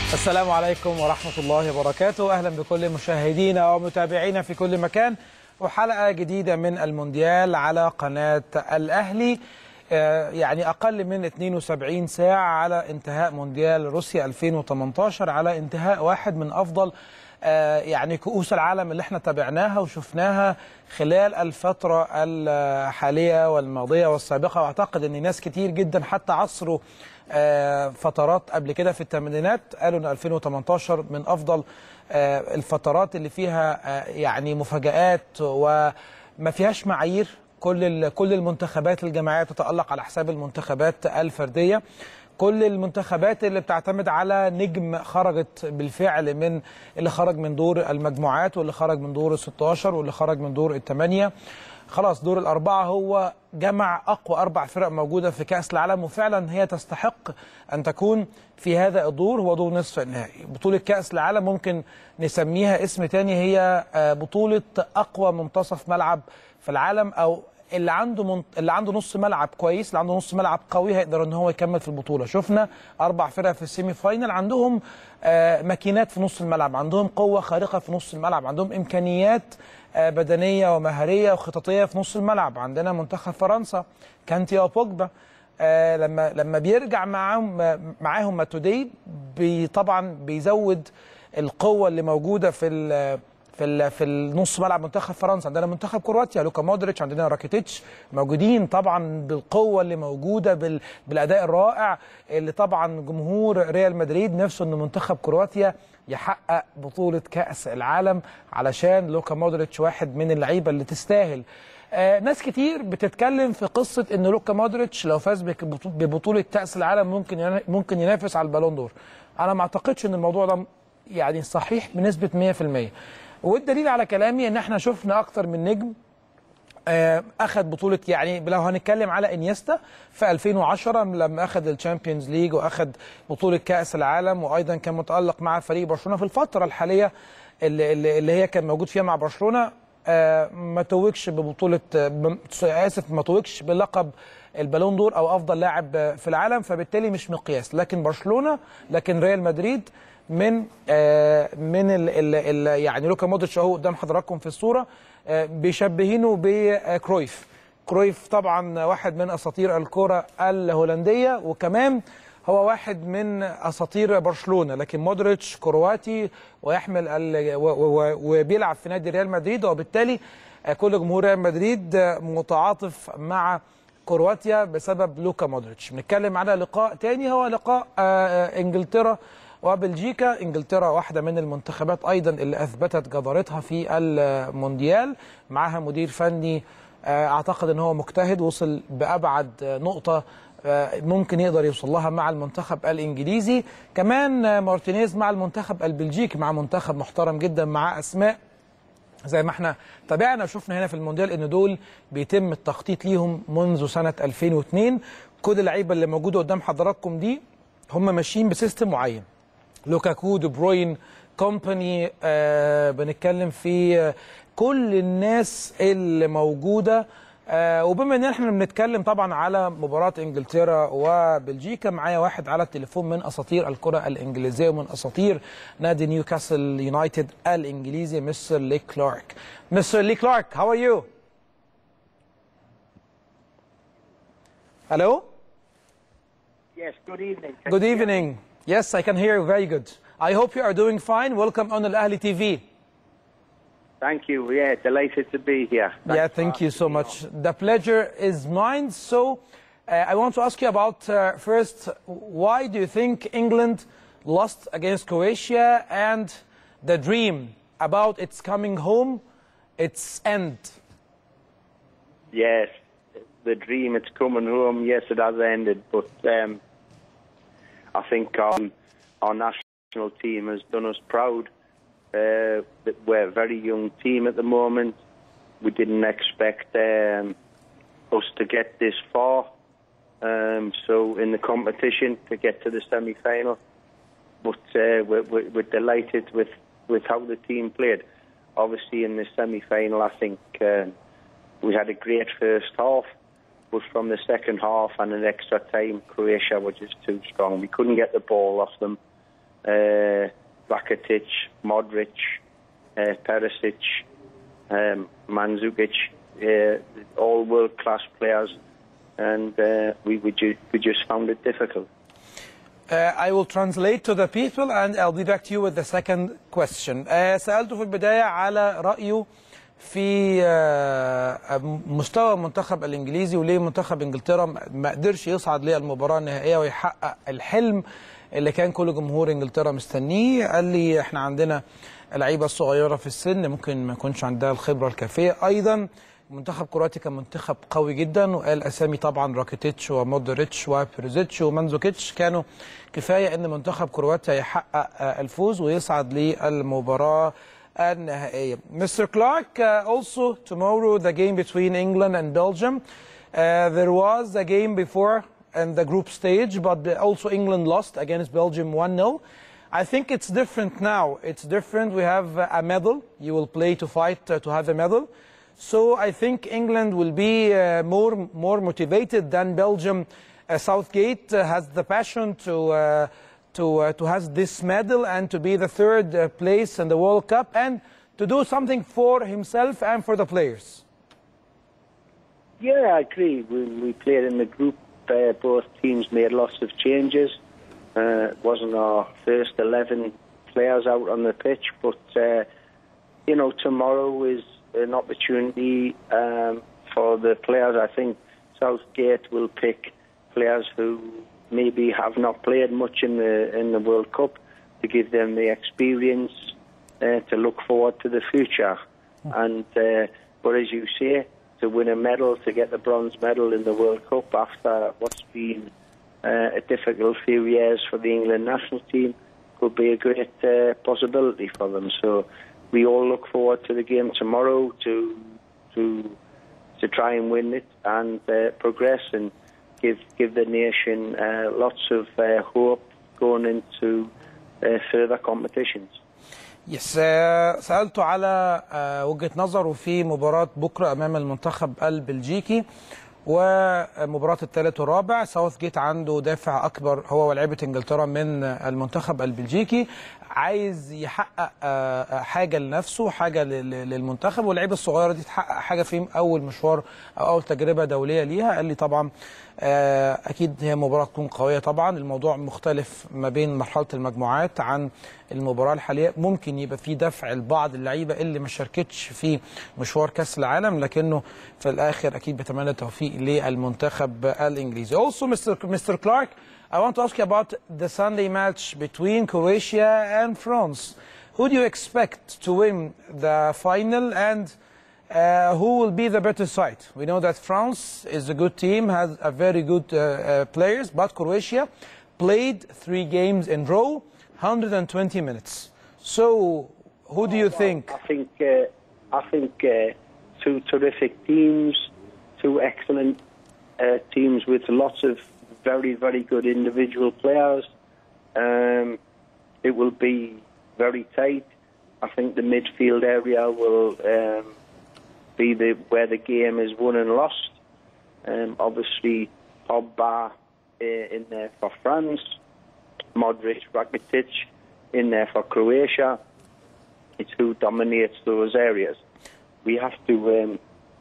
السلام عليكم ورحمة الله وبركاته أهلا بكل مشاهدينا ومتابعينا في كل مكان وحلقة جديدة من المونديال على قناة الأهلي آه، يعني أقل من 72 ساعة على انتهاء مونديال روسيا 2018 على انتهاء واحد من أفضل آه، يعني كؤوس العالم اللي احنا تابعناها وشفناها خلال الفترة الحالية والماضية والسابقة وأعتقد أن ناس كتير جدا حتى عصروا آه، فترات قبل كده في الثمانينات قالوا ان 2018 من افضل آه، الفترات اللي فيها آه، يعني مفاجآت وما فيهاش معايير كل ال- كل المنتخبات الجماعيه تتالق على حساب المنتخبات الفرديه كل المنتخبات اللي بتعتمد على نجم خرجت بالفعل من اللي خرج من دور المجموعات واللي خرج من دور ال 16 واللي خرج من دور الثمانيه خلاص دور الأربعة هو جمع أقوى أربع فرق موجودة في كأس العالم وفعلا هي تستحق أن تكون في هذا الدور هو دور نصف النهائي بطولة كأس العالم ممكن نسميها اسم تاني هي آه، بطولة أقوى منتصف ملعب في العالم أو اللي عنده من... اللي عنده نص ملعب كويس اللي عنده نص ملعب قوي هيقدر ان هو يكمل في البطوله شفنا اربع فرق في السيمي فاينل عندهم آه، ماكينات في نص الملعب عندهم قوه خارقه في نص الملعب عندهم امكانيات آه، بدنيه ومهاريه وخططيه في نص الملعب عندنا منتخب فرنسا كانتي وبوجبا آه، لما لما بيرجع معاهم معاهم ماتودي بي طبعا بيزود القوه اللي موجوده في ال في ال في النص ملعب منتخب فرنسا عندنا منتخب كرواتيا لوكا مودريتش عندنا راكيتيتش موجودين طبعا بالقوه اللي موجوده بال بالاداء الرائع اللي طبعا جمهور ريال مدريد نفسه ان منتخب كرواتيا يحقق بطوله كاس العالم علشان لوكا مودريتش واحد من اللعيبه اللي تستاهل آه ناس كتير بتتكلم في قصه ان لوكا مودريتش لو فاز بك- ببطوله كاس العالم ممكن ينا- ممكن ينافس على البالون دور انا ما اعتقدش ان الموضوع ده يعني صحيح بنسبه 100% والدليل على كلامي ان احنا شفنا اكتر من نجم آه، اخذ بطوله يعني لو هنتكلم على انيستا في 2010 لما اخذ الشامبيونز ليج واخذ بطوله كاس العالم وايضا كان متالق مع فريق برشلونه في الفتره الحاليه اللي, اللي اللي هي كان موجود فيها مع برشلونه آه، ما توجش ببطوله آه، ب- اسف ما توجش بلقب البالون دور او افضل لاعب آه، في العالم فبالتالي مش مقياس لكن برشلونه لكن ريال مدريد من آه، من ال ال ال يعني لوكا مودريتش اهو قدام حضراتكم في الصوره آه، بيشبهينه بكرويف كرويف طبعا واحد من اساطير الكره الهولنديه وكمان هو واحد من اساطير برشلونه لكن مودريتش كرواتي ويحمل ال و- و- وبيلعب في نادي ريال مدريد وبالتالي آه، كل جمهور ريال مدريد آه، متعاطف مع كرواتيا بسبب لوكا مودريتش بنتكلم على لقاء تاني هو لقاء آه، آه، انجلترا وبلجيكا انجلترا واحده من المنتخبات ايضا اللي اثبتت جدارتها في المونديال معاها مدير فني آه، اعتقد ان هو مجتهد وصل بابعد آه، نقطه آه، ممكن يقدر يوصل لها مع المنتخب الانجليزي كمان آه، مارتينيز مع المنتخب البلجيكي مع منتخب محترم جدا مع اسماء زي ما احنا تابعنا وشفنا هنا في المونديال ان دول بيتم التخطيط ليهم منذ سنه 2002 كل اللعيبه اللي موجوده قدام حضراتكم دي هم ماشيين بسيستم معين لوكاكو دي بروين كومباني آه بنتكلم في آه كل الناس اللي موجوده آه وبما ان احنا بنتكلم طبعا على مباراه انجلترا وبلجيكا معايا واحد على التليفون من اساطير الكره الانجليزيه ومن اساطير نادي نيوكاسل يونايتد الانجليزي مستر لي كلارك مستر لي كلارك هاو ار يو Hello? Yes, good evening. Good evening. Yes, I can hear you very good. I hope you are doing fine. Welcome on Al Ahli TV. Thank you. Yeah, delighted to be here. yeah, Thanks thank for you so having me much. The pleasure is mine. So, uh, I want to ask you about uh, first, why do you think England lost against Croatia and the dream about its coming home, its end? Yes, the dream, it's coming home. Yes, it has ended, but um, I think um, our national team has done us proud. Uh, that we're a very young team at the moment. We didn't expect um, us to get this far. Um, so in the competition to get to the semi-final, but uh, we're, we're, we're delighted with, with how the team played. Obviously, in the semi-final, I think uh, we had a great first half, but from the second half and an extra time, Croatia were just too strong. We couldn't get the ball off them. uh, Rakitic, Modric, uh, Perisic, um, Mandzukic, uh, all world-class players, and uh, we, we, ju- we just found it difficult. Uh, I will translate to the people and I'll be back to you with the second question. Uh, سألته في البداية على رأيه في uh, مستوى المنتخب الإنجليزي وليه منتخب إنجلترا ما قدرش يصعد للمباراة النهائية ويحقق الحلم اللي كان كل جمهور إنجلترا مستنيه قال لي إحنا عندنا لعيبة الصغيرة في السن ممكن ما يكونش عندها الخبرة الكافية أيضا منتخب كرواتيا كان منتخب قوي جدا وقال اسامي طبعا راكيتيتش ومودريتش وبيرزيتش ومانزوكيتش كانوا كفايه ان منتخب كرواتيا يحقق الفوز ويصعد للمباراه النهائيه. Mr. Clark, uh, also tomorrow the game between England and Belgium. Uh, there was a game before in the group stage, but also England lost against Belgium 1-0. I think it's different now. It's different. We have a medal. You will play to fight uh, to have a medal. So I think England will be uh, more more motivated than Belgium. Uh, Southgate uh, has the passion to uh, to uh, to has this medal and to be the third uh, place in the World Cup and to do something for himself and for the players. Yeah, I agree. We, we played in the group. Uh, both teams made lots of changes. Uh, it wasn't our first 11 players out on the pitch, but, uh, you know, tomorrow is an opportunity um, for the players. I think Southgate will pick players who maybe have not played much in the in the World Cup to give them the experience uh, to look forward to the future. And uh, but as you say, to win a medal, to get the bronze medal in the World Cup after what's been uh, a difficult few years for the England national team could be a great uh, possibility for them. So we all look forward to the game tomorrow to to to try and win it and uh, progress and give give the nation uh, lots of uh, hope going into uh, further competitions. يس آه، سألته على آه، وجهة نظره في مباراة بكرة أمام المنتخب البلجيكي ومباراة الثالث والرابع ساوث جيت عنده دافع أكبر هو ولاعيبة إنجلترا من المنتخب البلجيكي عايز يحقق آه، حاجة لنفسه حاجة لل- للمنتخب واللعيبة الصغيرة دي تحقق حاجة في أول مشوار أو أول تجربة دولية ليها قال لي طبعا آه، أكيد هي مباراة تكون قوية طبعا الموضوع مختلف ما بين مرحلة المجموعات عن المباراة الحالية ممكن يبقى في دفع لبعض اللعيبة اللي ما شاركتش في مشوار كأس العالم لكنه في الآخر أكيد بتمنى التوفيق للمنتخب الإنجليزي. Also Mr. Mr. Clark, I want to ask you about the Sunday match between Croatia and France. Who do you expect to win the final and uh, who will be the better side? We know that France is a good team, has a very good uh, uh, players, but Croatia played three games in row, 120 minutes. So, who do you think? I think uh, I think uh, two terrific teams, two excellent uh, teams with lots of very very good individual players. Um, it will be very tight. I think the midfield area will um, be the where the game is won and lost. Um, obviously, Pogba uh, in there for France, Modric, Rakitic in there for Croatia. It's who dominates those areas. We have to um,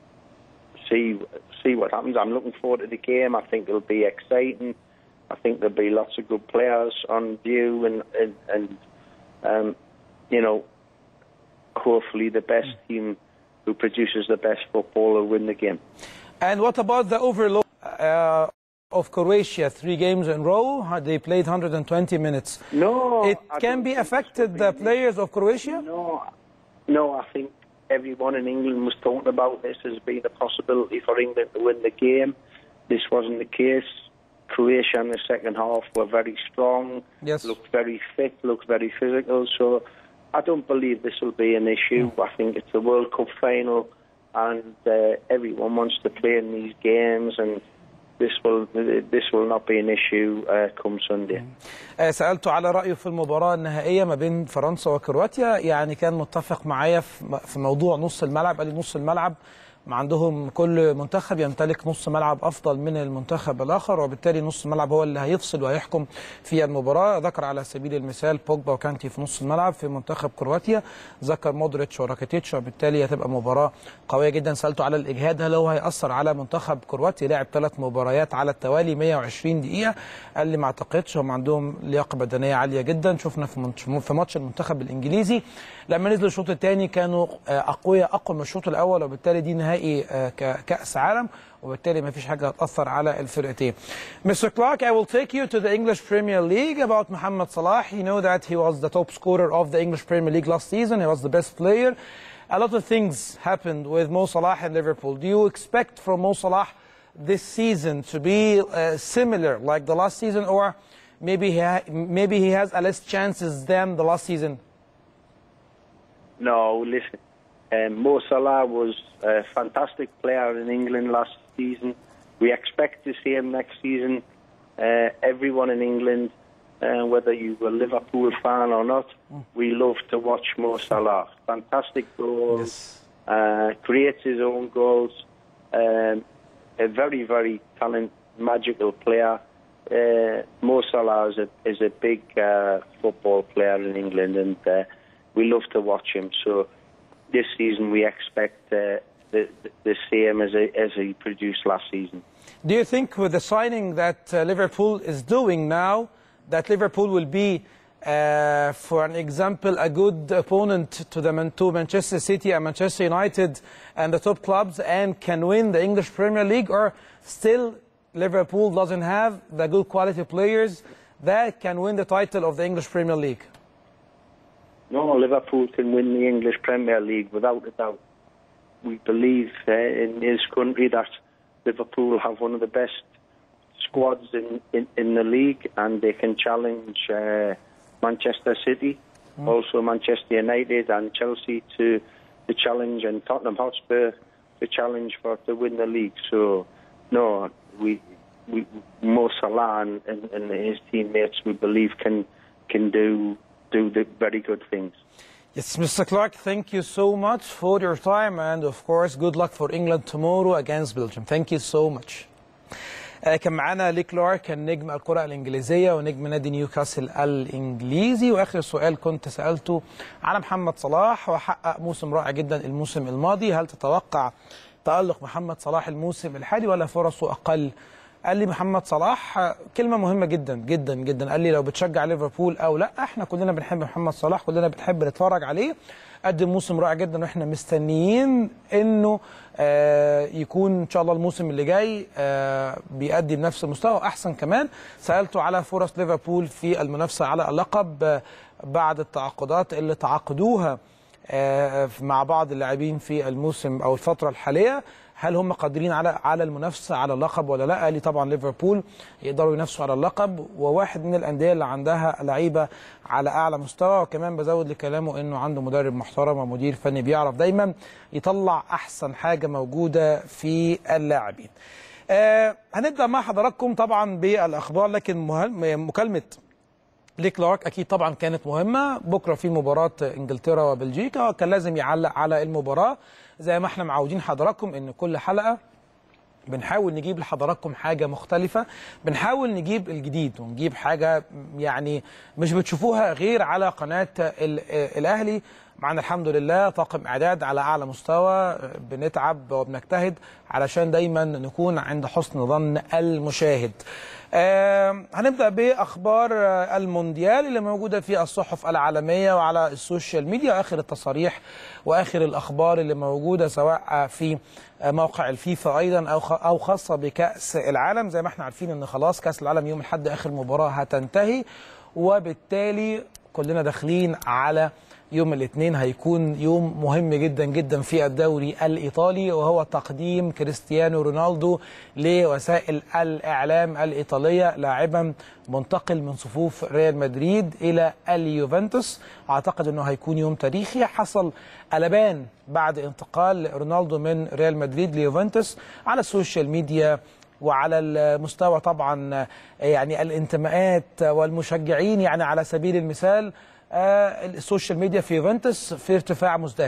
see see what happens. I'm looking forward to the game. I think it'll be exciting. I think there'll be lots of good players on view, and and, and um, you know, hopefully the best team who produces the best football will win the game. And what about the overload uh, of Croatia? Three games in a row, uh, they played 120 minutes. No, It I can don't be think affected so. the players of Croatia? No, no. I think everyone in England was talking about this as being a possibility for England to win the game. This wasn't the case. Croatia in the second half were very strong. Yes. Looked very fit. Looked very physical. So I don't believe this will be an issue. I think it's a World Cup final, and uh, everyone wants to play in these games, and this will this will not be an issue uh, come Sunday. آه، سألته على رأيه في المباراة النهائية ما بين فرنسا وكرواتيا يعني كان متفق معايا في م- في موضوع نص الملعب قال لي نص الملعب عندهم كل منتخب يمتلك نص ملعب افضل من المنتخب الاخر وبالتالي نص الملعب هو اللي هيفصل وهيحكم في المباراه ذكر على سبيل المثال بوجبا وكانتي في نص الملعب في منتخب كرواتيا ذكر مودريتش وراكيتيتش وبالتالي هتبقى مباراه قويه جدا سالته على الاجهاد هل هو هياثر على منتخب كرواتيا لعب ثلاث مباريات على التوالي 120 دقيقه قال لي ما اعتقدش هم عندهم لياقه بدنيه عاليه جدا شفنا في في ماتش المنتخب الانجليزي لما نزلوا الشوط الثاني كانوا اقوياء اقوى من الشوط الاول وبالتالي دي نهائي كاس عالم وبالتالي ما فيش حاجه هتاثر على الفرقتين. Mr. Clark, I will take you to the English Premier League about Mohamed Salah. You know that he was the top scorer of the English Premier League last season. He was the best player. A lot of things happened with Mo Salah in Liverpool. Do you expect from Mo Salah this season to be uh, similar like the last season, or maybe he maybe he has a less chances than the last season? No, listen. Um, Mo Salah was a fantastic player in England last season. We expect to see him next season. Uh, everyone in England, uh, whether you were a Liverpool fan or not, we love to watch Mo Salah. Fantastic goals, Yes. uh, creates his own goals. Um, a very, very talented, magical player. Uh, Mo Salah is a, is a big uh, football player in England, and uh, we love to watch him. So this season we expect uh, the, the same as, a, as he produced last season. Do you think with the signing that uh, Liverpool is doing now, that Liverpool will be, uh, for an example, a good opponent to the Man- to Manchester City and Manchester United and the top clubs, and can win the English Premier League, or still Liverpool doesn't have the good quality players that can win the title of the English Premier League? No, Liverpool can win the English Premier League without a doubt. We believe uh, in this country that Liverpool have one of the best squads in, in, in the league and they can challenge uh, Manchester City, also Manchester United and Chelsea to the challenge and Tottenham Hotspur to challenge for to win the league. So, no, we, we Mo Salah and, and, and his teammates we believe can can do do the very good things. Yes, Mr. Clark, thank you so much for your time and of course good luck for England tomorrow against Belgium. Thank you so much. آه، كان معانا لي كلارك كان نجم الكرة الإنجليزية ونجم نادي نيوكاسل الإنجليزي وآخر سؤال كنت سألته على محمد صلاح وحقق موسم رائع جدا الموسم الماضي هل تتوقع تألق محمد صلاح الموسم الحالي ولا فرصه أقل؟ قال لي محمد صلاح آه، كلمة مهمة جدا جدا جدا قال لي لو بتشجع ليفربول أو لا احنا كلنا بنحب محمد صلاح كلنا بنحب نتفرج عليه قدم موسم رائع جدا واحنا مستنيين انه آه، يكون ان شاء الله الموسم اللي جاي آه، بيأدي بنفس المستوى واحسن كمان سالته على فرص ليفربول في المنافسه على اللقب آه، بعد التعاقدات اللي تعاقدوها آه، مع بعض اللاعبين في الموسم او الفتره الحاليه هل هم قادرين على على المنافسه على اللقب ولا لا؟ قال لي طبعا ليفربول يقدروا ينافسوا على اللقب وواحد من الانديه اللي عندها لعيبه على اعلى مستوى وكمان بزود لكلامه انه عنده مدرب محترم ومدير فني بيعرف دايما يطلع احسن حاجه موجوده في اللاعبين. آه هنبدا مع حضراتكم طبعا بالاخبار لكن مهم- مكالمه لي كلارك اكيد طبعا كانت مهمه بكره في مباراه انجلترا وبلجيكا كان لازم يعلق على المباراه زي ما احنا معودين حضراتكم ان كل حلقه بنحاول نجيب لحضراتكم حاجة مختلفة بنحاول نجيب الجديد ونجيب حاجة يعني مش بتشوفوها غير على قناة ال- الأهلي معنا الحمد لله طاقم إعداد على أعلى مستوى بنتعب وبنجتهد علشان دايما نكون عند حسن ظن المشاهد آه هنبدأ بأخبار آه، المونديال اللي موجودة في الصحف العالمية وعلى السوشيال ميديا آخر التصاريح وآخر الأخبار اللي موجودة سواء آه، في آه، موقع الفيفا أيضا أو خ- أو خاصة بكأس العالم زي ما احنا عارفين إن خلاص كأس العالم يوم الأحد آخر مباراة هتنتهي وبالتالي كلنا داخلين على يوم الاثنين هيكون يوم مهم جدا جدا في الدوري الايطالي وهو تقديم كريستيانو رونالدو لوسائل الاعلام الايطاليه لاعبا منتقل من صفوف ريال مدريد الى اليوفنتوس اعتقد انه هيكون يوم تاريخي حصل قلبان بعد انتقال رونالدو من ريال مدريد ليوفنتوس على السوشيال ميديا وعلى المستوى طبعا يعني الانتماءات والمشجعين يعني على سبيل المثال آه، السوشيال ميديا في يوفنتوس في ارتفاع مزدهر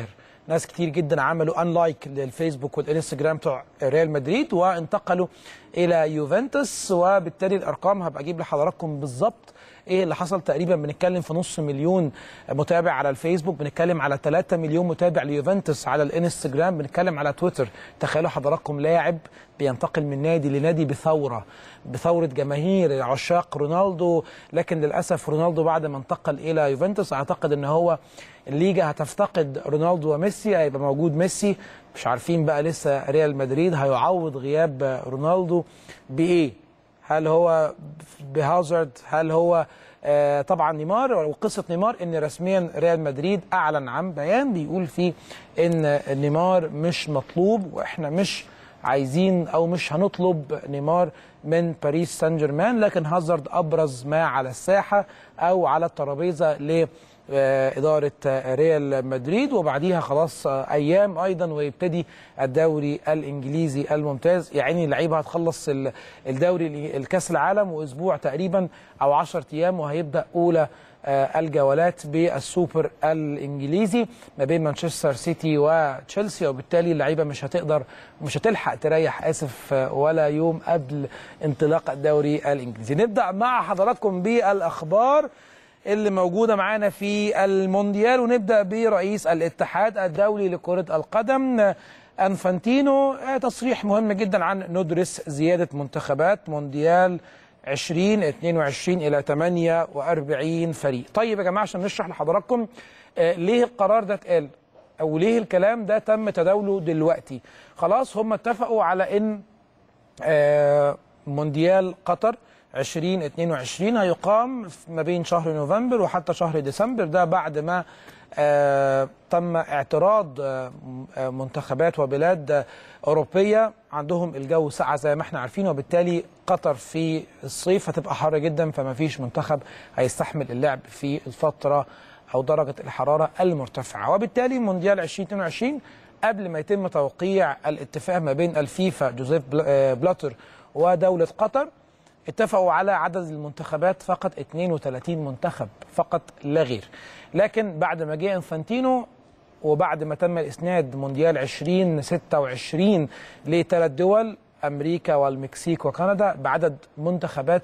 ناس كتير جدا عملوا انلايك للفيسبوك والانستجرام بتوع ريال مدريد وانتقلوا الى يوفنتوس وبالتالي الارقام هبقى اجيب لحضراتكم بالظبط ايه اللي حصل تقريبا بنتكلم في نص مليون متابع على الفيسبوك بنتكلم على 3 مليون متابع ليوفنتوس على الانستجرام بنتكلم على تويتر تخيلوا حضراتكم لاعب بينتقل من نادي لنادي بثوره بثوره جماهير عشاق رونالدو لكن للاسف رونالدو بعد ما انتقل الى يوفنتوس اعتقد ان هو الليجا هتفتقد رونالدو وميسي هيبقى موجود ميسي مش عارفين بقى لسه ريال مدريد هيعوض غياب رونالدو بايه هل هو بهازارد هل هو آه طبعا نيمار وقصه نيمار ان رسميا ريال مدريد اعلن عن بيان بيقول فيه ان نيمار مش مطلوب واحنا مش عايزين او مش هنطلب نيمار من باريس سان جيرمان لكن هازارد ابرز ما على الساحه او على الترابيزه ل إدارة ريال مدريد وبعديها خلاص أيام أيضا ويبتدي الدوري الإنجليزي الممتاز يعني اللعيبة هتخلص الدوري الكاس العالم وأسبوع تقريبا أو 10 أيام وهيبدأ أولى الجولات بالسوبر الانجليزي ما بين مانشستر سيتي وتشيلسي وبالتالي اللعيبه مش هتقدر مش هتلحق تريح اسف ولا يوم قبل انطلاق الدوري الانجليزي نبدا مع حضراتكم بالاخبار اللي موجوده معانا في المونديال ونبدا برئيس الاتحاد الدولي لكره القدم انفانتينو تصريح مهم جدا عن ندرس زياده منتخبات مونديال 2022 الى 48 فريق. طيب يا جماعه عشان نشرح لحضراتكم آه ليه القرار ده اتقال او ليه الكلام ده تم تداوله دلوقتي. خلاص هم اتفقوا على ان آه مونديال قطر 2022 هيقام ما بين شهر نوفمبر وحتى شهر ديسمبر ده بعد ما آه تم اعتراض آه منتخبات وبلاد آه أوروبية عندهم الجو ساقع زي ما احنا عارفين وبالتالي قطر في الصيف هتبقى حر جدا فما فيش منتخب هيستحمل اللعب في الفترة أو درجة الحرارة المرتفعة وبالتالي مونديال 2022 قبل ما يتم توقيع الاتفاق ما بين الفيفا جوزيف بلاتر ودولة قطر اتفقوا على عدد المنتخبات فقط 32 منتخب فقط لا غير لكن بعد ما جه انفانتينو وبعد ما تم الاسناد مونديال 2026 لثلاث دول امريكا والمكسيك وكندا بعدد منتخبات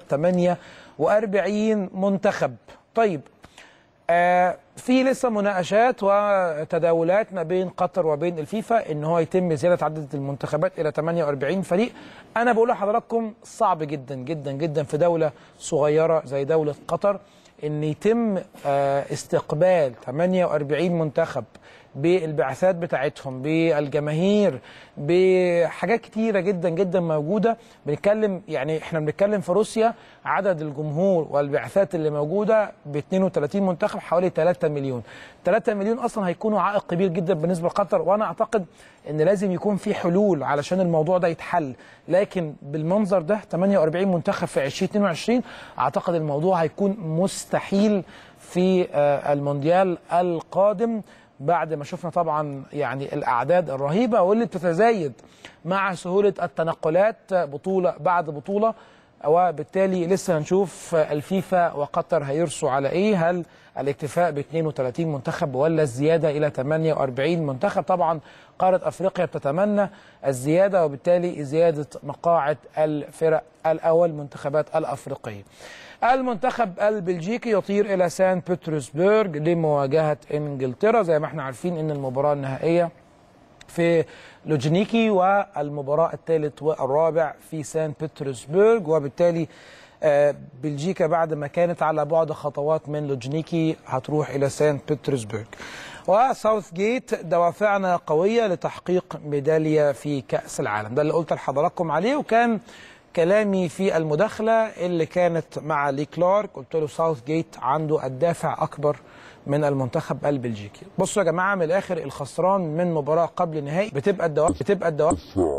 48 منتخب طيب آه في لسه مناقشات وتداولات ما بين قطر وبين الفيفا ان هو يتم زياده عدد المنتخبات الى 48 فريق انا بقول لحضراتكم صعب جدا جدا جدا في دوله صغيره زي دوله قطر ان يتم آه استقبال 48 منتخب بالبعثات بتاعتهم بالجماهير بحاجات كتيره جدا جدا موجوده بنتكلم يعني احنا بنتكلم في روسيا عدد الجمهور والبعثات اللي موجوده ب 32 منتخب حوالي 3 مليون 3 مليون اصلا هيكونوا عائق كبير جدا بالنسبه لقطر وانا اعتقد ان لازم يكون في حلول علشان الموضوع ده يتحل لكن بالمنظر ده 48 منتخب في 2022 اعتقد الموضوع هيكون مستحيل في المونديال القادم بعد ما شفنا طبعا يعني الاعداد الرهيبه واللي بتتزايد مع سهوله التنقلات بطوله بعد بطوله وبالتالي لسه هنشوف الفيفا وقطر هيرسوا على ايه هل الاكتفاء ب 32 منتخب ولا الزياده الى 48 منتخب طبعا قاره افريقيا بتتمنى الزياده وبالتالي زياده مقاعد الفرق الاول منتخبات الافريقيه المنتخب البلجيكي يطير الى سان بطرسبرغ لمواجهه انجلترا زي ما احنا عارفين ان المباراه النهائيه في لوجنيكي والمباراه الثالث والرابع في سان بطرسبرغ وبالتالي بلجيكا بعد ما كانت على بعد خطوات من لوجنيكي هتروح الى سان بطرسبرغ وساوث جيت دوافعنا قويه لتحقيق ميداليه في كاس العالم ده اللي قلت لحضراتكم عليه وكان كلامي في المداخلة اللي كانت مع لي كلارك قلت له ساوث جيت عنده الدافع أكبر من المنتخب البلجيكي بصوا يا جماعة من الآخر الخسران من مباراة قبل النهائي بتبقى الدوافع بتبقى الدوافع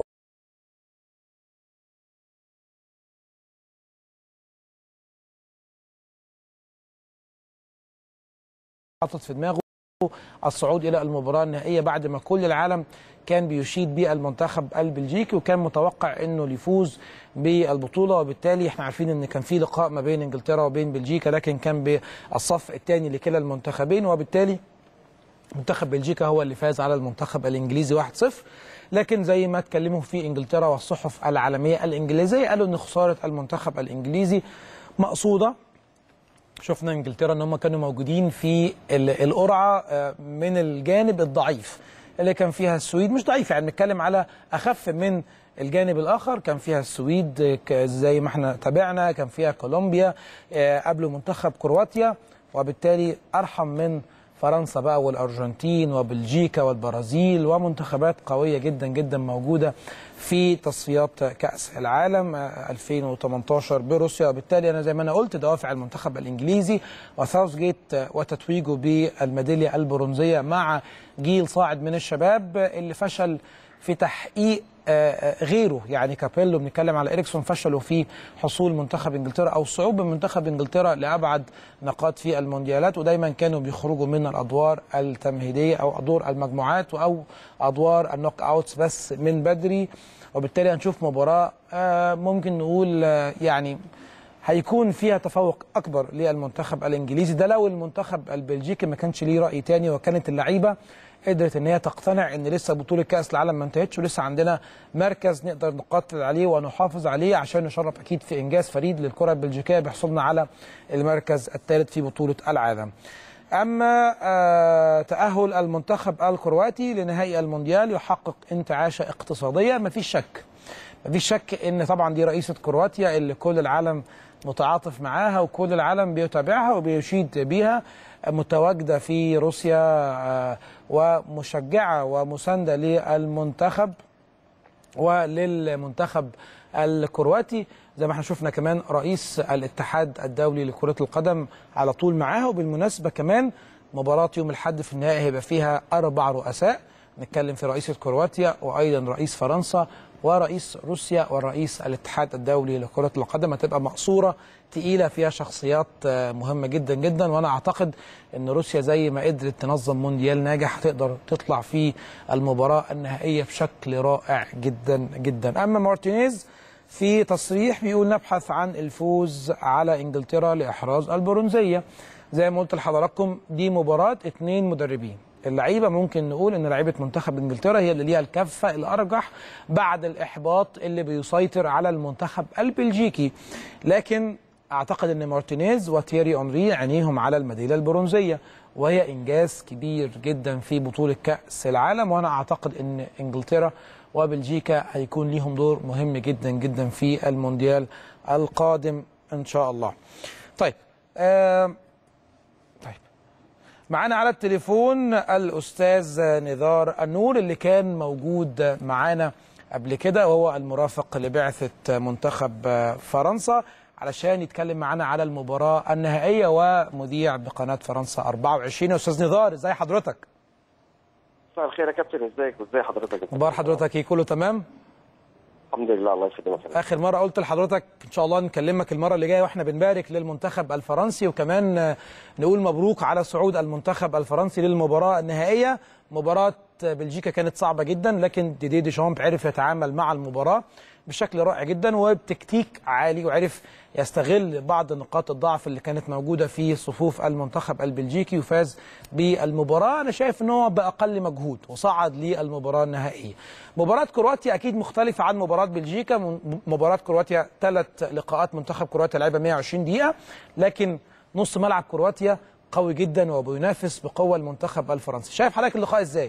حاطط في دماغه الصعود الى المباراه النهائيه بعد ما كل العالم كان بيشيد بالمنتخب البلجيكي وكان متوقع انه يفوز بالبطوله وبالتالي احنا عارفين ان كان في لقاء ما بين انجلترا وبين بلجيكا لكن كان بالصف الثاني لكلا المنتخبين وبالتالي منتخب بلجيكا هو اللي فاز على المنتخب الانجليزي 1-0 لكن زي ما اتكلموا في انجلترا والصحف العالميه الانجليزيه قالوا ان خساره المنتخب الانجليزي مقصوده شفنا انجلترا ان هم كانوا موجودين في ال- القرعه آه، من الجانب الضعيف اللي كان فيها السويد مش ضعيف يعني بنتكلم على اخف من الجانب الاخر كان فيها السويد آه، ك- زي ما احنا تابعنا كان فيها كولومبيا آه، قبل منتخب كرواتيا وبالتالي ارحم من فرنسا بقى والارجنتين وبلجيكا والبرازيل ومنتخبات قويه جدا جدا موجوده في تصفيات كاس العالم آه، 2018 بروسيا وبالتالي انا زي ما انا قلت دوافع المنتخب الانجليزي وساوث جيت آه، وتتويجه بالميداليه البرونزيه مع جيل صاعد من الشباب آه، اللي فشل في تحقيق آه، آه، غيره يعني كابيلو بنتكلم على اريكسون فشلوا في حصول منتخب انجلترا او صعود من منتخب انجلترا لابعد نقاط في المونديالات ودايما كانوا بيخرجوا من الادوار التمهيديه او ادوار المجموعات او ادوار النوك اوتس بس من بدري وبالتالي هنشوف مباراه آه، ممكن نقول آه، يعني هيكون فيها تفوق اكبر للمنتخب الانجليزي ده لو المنتخب البلجيكي ما كانش ليه راي تاني وكانت اللعيبه قدرت ان هي تقتنع ان لسه بطوله كاس العالم ما انتهتش ولسه عندنا مركز نقدر نقاتل عليه ونحافظ عليه عشان نشرف اكيد في انجاز فريد للكره البلجيكيه بحصولنا على المركز الثالث في بطوله العالم. اما آه تاهل المنتخب الكرواتي لنهائي المونديال يحقق انتعاشه اقتصاديه مفيش شك. مفيش شك ان طبعا دي رئيسه كرواتيا اللي كل العالم متعاطف معاها وكل العالم بيتابعها وبيشيد بيها متواجده في روسيا آه، ومشجعه ومسانده للمنتخب وللمنتخب الكرواتي زي ما احنا شفنا كمان رئيس الاتحاد الدولي لكرة القدم على طول معاها وبالمناسبة كمان مباراة يوم الأحد في النهائي هيبقى فيها أربع رؤساء نتكلم في رئيسة كرواتيا وأيضا رئيس فرنسا ورئيس روسيا ورئيس الاتحاد الدولي لكرة القدم هتبقى مقصورة تقيلة فيها شخصيات آه، مهمة جدا جدا وأنا أعتقد أن روسيا زي ما قدرت تنظم مونديال ناجح هتقدر تطلع في المباراة النهائية بشكل رائع جدا جدا أما مارتينيز في تصريح بيقول نبحث عن الفوز على انجلترا لاحراز البرونزيه زي ما قلت لحضراتكم دي مباراه اثنين مدربين اللعيبه ممكن نقول ان لعيبه منتخب انجلترا هي اللي ليها الكفه الارجح بعد الاحباط اللي بيسيطر على المنتخب البلجيكي لكن اعتقد ان مارتينيز وتيري اونري عينيهم على الميداليه البرونزيه وهي انجاز كبير جدا في بطوله كاس العالم وانا اعتقد ان انجلترا وبلجيكا هيكون ليهم دور مهم جدا جدا في المونديال القادم ان شاء الله. طيب آه طيب معانا على التليفون الاستاذ نزار النور اللي كان موجود معانا قبل كده وهو المرافق لبعثه منتخب فرنسا علشان يتكلم معانا على المباراه النهائيه ومذيع بقناه فرنسا 24 يا استاذ نزار ازي حضرتك؟ مساء الخير يا كابتن ازيك وازي حضرتك اخبار حضرتك ايه كله تمام؟ الحمد لله الله يسلمك اخر مره قلت لحضرتك ان شاء الله نكلمك المره اللي جايه واحنا بنبارك للمنتخب الفرنسي وكمان آه، نقول مبروك على صعود المنتخب الفرنسي للمباراه النهائيه مباراه بلجيكا كانت صعبه جدا لكن ديدي ديشامب عرف يتعامل مع المباراه بشكل رائع جدا وبتكتيك عالي وعرف يستغل بعض نقاط الضعف اللي كانت موجوده في صفوف المنتخب البلجيكي وفاز بالمباراه انا شايف ان هو باقل مجهود وصعد للمباراه النهائيه. مباراه كرواتيا اكيد مختلفه عن مباراه بلجيكا م- مباراه كرواتيا ثلاث لقاءات منتخب كرواتيا لعبها 120 دقيقه لكن نص ملعب كرواتيا قوي جدا وبينافس بقوه المنتخب الفرنسي. شايف حضرتك اللقاء ازاي؟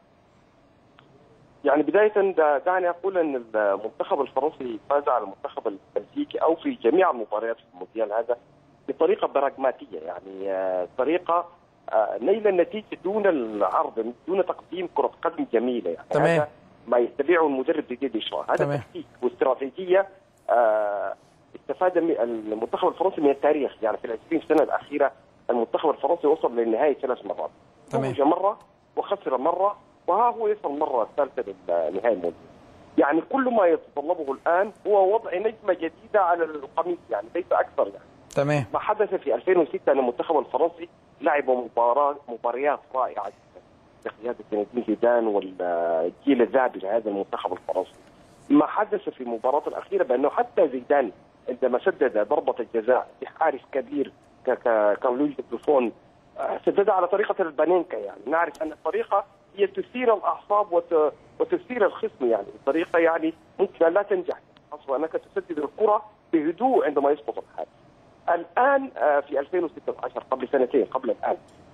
يعني بداية دا- دعني أقول أن المنتخب الفرنسي فاز على المنتخب البلجيكي أو في جميع المباريات في المونديال هذا بطريقة براغماتية يعني آه، طريقة آه، نيل النتيجة دون العرض دون تقديم كرة قدم جميلة يعني تمام. هذا ما يتبعه المدرب ديدي ديشان هذا تمام. تكتيك واستراتيجية آه، استفاد من المنتخب الفرنسي من التاريخ يعني في العشرين سنة الأخيرة المنتخب الفرنسي وصل للنهاية ثلاث مرات تمام. فوز مرة وخسر مرة وها هو يصل مرة الثالثة للنهاية المونديال يعني كل ما يتطلبه الآن هو وضع نجمة جديدة على القميص يعني ليس أكثر يعني تمام ما حدث في 2006 أن المنتخب الفرنسي لعب مباراة مباريات رائعة جدا بقيادة زين الدين زيدان والجيل الذهبي لهذا المنتخب الفرنسي ما حدث في المباراة الأخيرة بأنه حتى زيدان عندما سدد ضربة الجزاء بحارس كبير ك- ك- كان لويس بوفون سددها على طريقه البانينكا يعني نعرف ان الطريقه هي تثير الاعصاب وت... وتثير الخصم يعني الطريقه يعني ممكن أن لا تنجح خاصه انك تسدد الكره بهدوء عندما يسقط الحارس الان آه، في 2016 قبل سنتين قبل الان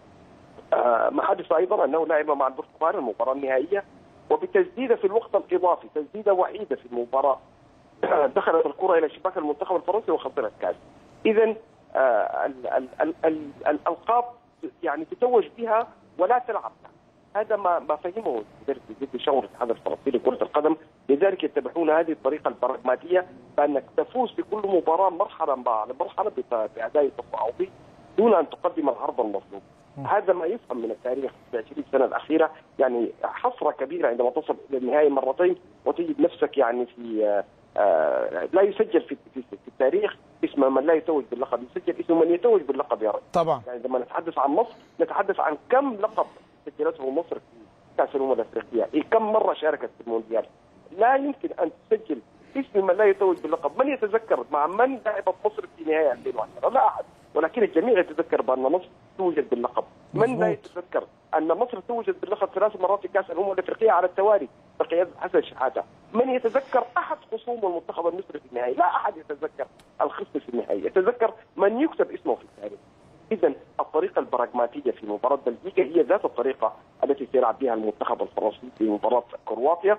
آه، ما حدث ايضا انه لعب مع البرتغال المباراه النهائيه وبتسديده في الوقت الاضافي تسديده وحيده في المباراه دخلت الكره الى شباك المنتخب الفرنسي وخسر الكاس اذا آه، ال- ال- ال- ال- الالقاب يعني تتوج بها ولا تلعب هذا ما ما فهمه المدرب ضد شاور الاتحاد الفرنسي لكره القدم لذلك يتبعون هذه الطريقه البراغماتيه بانك تفوز في كل مباراه مرحله بعد مرحله بت- باداء تصاعدي دون ان تقدم العرض المطلوب هذا ما يفهم من التاريخ في 20 سنه الاخيره يعني حسره كبيره عندما تصل الى النهائي مرتين وتجد نفسك يعني في آه، آه، لا يسجل في في, في التاريخ اسم من لا يتوج باللقب يسجل اسم من يتوج باللقب يا رجل طبعا يعني عندما نتحدث عن مصر نتحدث عن كم لقب سجلته مصر في كاس الامم الافريقيه، إيه كم مره شاركت في المونديال؟ لا يمكن ان تسجل اسم من لا يتوج باللقب، من يتذكر مع من لعبت مصر في نهائي 2010؟ لا احد، ولكن الجميع يتذكر بان مصر توجت باللقب، من لا مظبوط. يتذكر ان مصر توجت باللقب ثلاث مرات في كاس الامم الافريقيه على التوالي بقياده حسن شحاته، من يتذكر احد خصوم المنتخب المصري في النهائي؟ لا احد يتذكر الخصم في النهائي، يتذكر من يكتب اسمه في التاريخ. اذا الطريقه البراغماتيه في مباراه بلجيكا هي ذات الطريقه التي سيلعب بها المنتخب الفرنسي في مباراه كرواتيا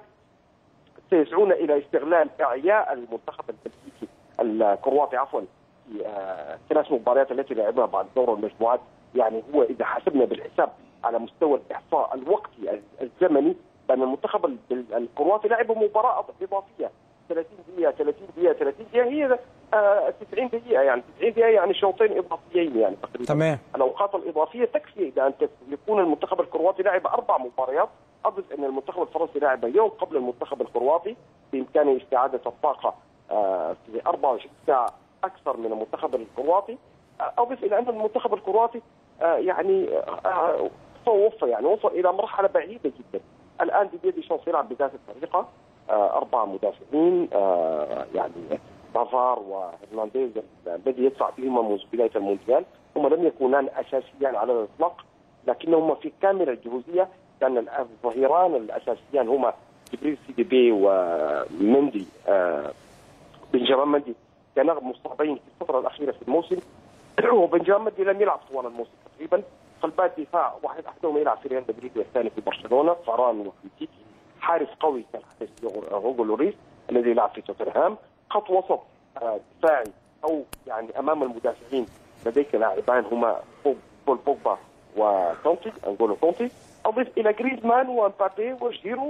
سيسعون الى استغلال اعياء المنتخب البلجيكي الكرواتي عفوا في آه، ثلاث مباريات التي لعبها بعد دور المجموعات يعني هو اذا حسبنا بالحساب على مستوى الاحصاء الوقتي الزمني بان المنتخب ال- ال- الكرواتي لعب مباراه اضافيه 30 دقيقه 30 دقيقه 30 دقيقه هي آه، 90 دقيقه يعني 90 دقيقه يعني شوطين اضافيين يعني تقريبا تمام الاوقات الاضافيه تكفي الى ان يكون المنتخب الكرواتي لعب اربع مباريات اضف ان المنتخب الفرنسي لعب يوم قبل المنتخب الكرواتي بامكانه استعاده الطاقه آه، في 24 ساعه اكثر من المنتخب الكرواتي آه، اضف الى ان المنتخب الكرواتي آه، يعني آه، وصل يعني وصل الى مرحله بعيده جدا الان ديدي ديشامps يلعب بذات الطريقه آه، اربعه مدافعين آه، يعني بافار وهرنانديز الذي يدفع بهما منذ بدايه المونديال هم لم يكونان اساسيان على الاطلاق لكنهما في كامل الجهوزيه كان الظهيران الاساسيان هما جبريل سيدي بي ومندي آه، بنجامان مندي كانا مصابين في الفتره الاخيره في الموسم وبنجامان مندي لم يلعب طوال الموسم تقريبا قلبات دفاع واحد احدهم يلعب في ريال مدريد والثاني في برشلونه فران وفيتيتي حارس قوي كالحارس هوجو لوريس الذي يلعب في توتنهام خط وسط آه، دفاعي او يعني امام المدافعين لديك لاعبان هما بوب- بول بوجبا وكونتي انجولو كونتي اضف الى جريزمان ومبابي وجيرو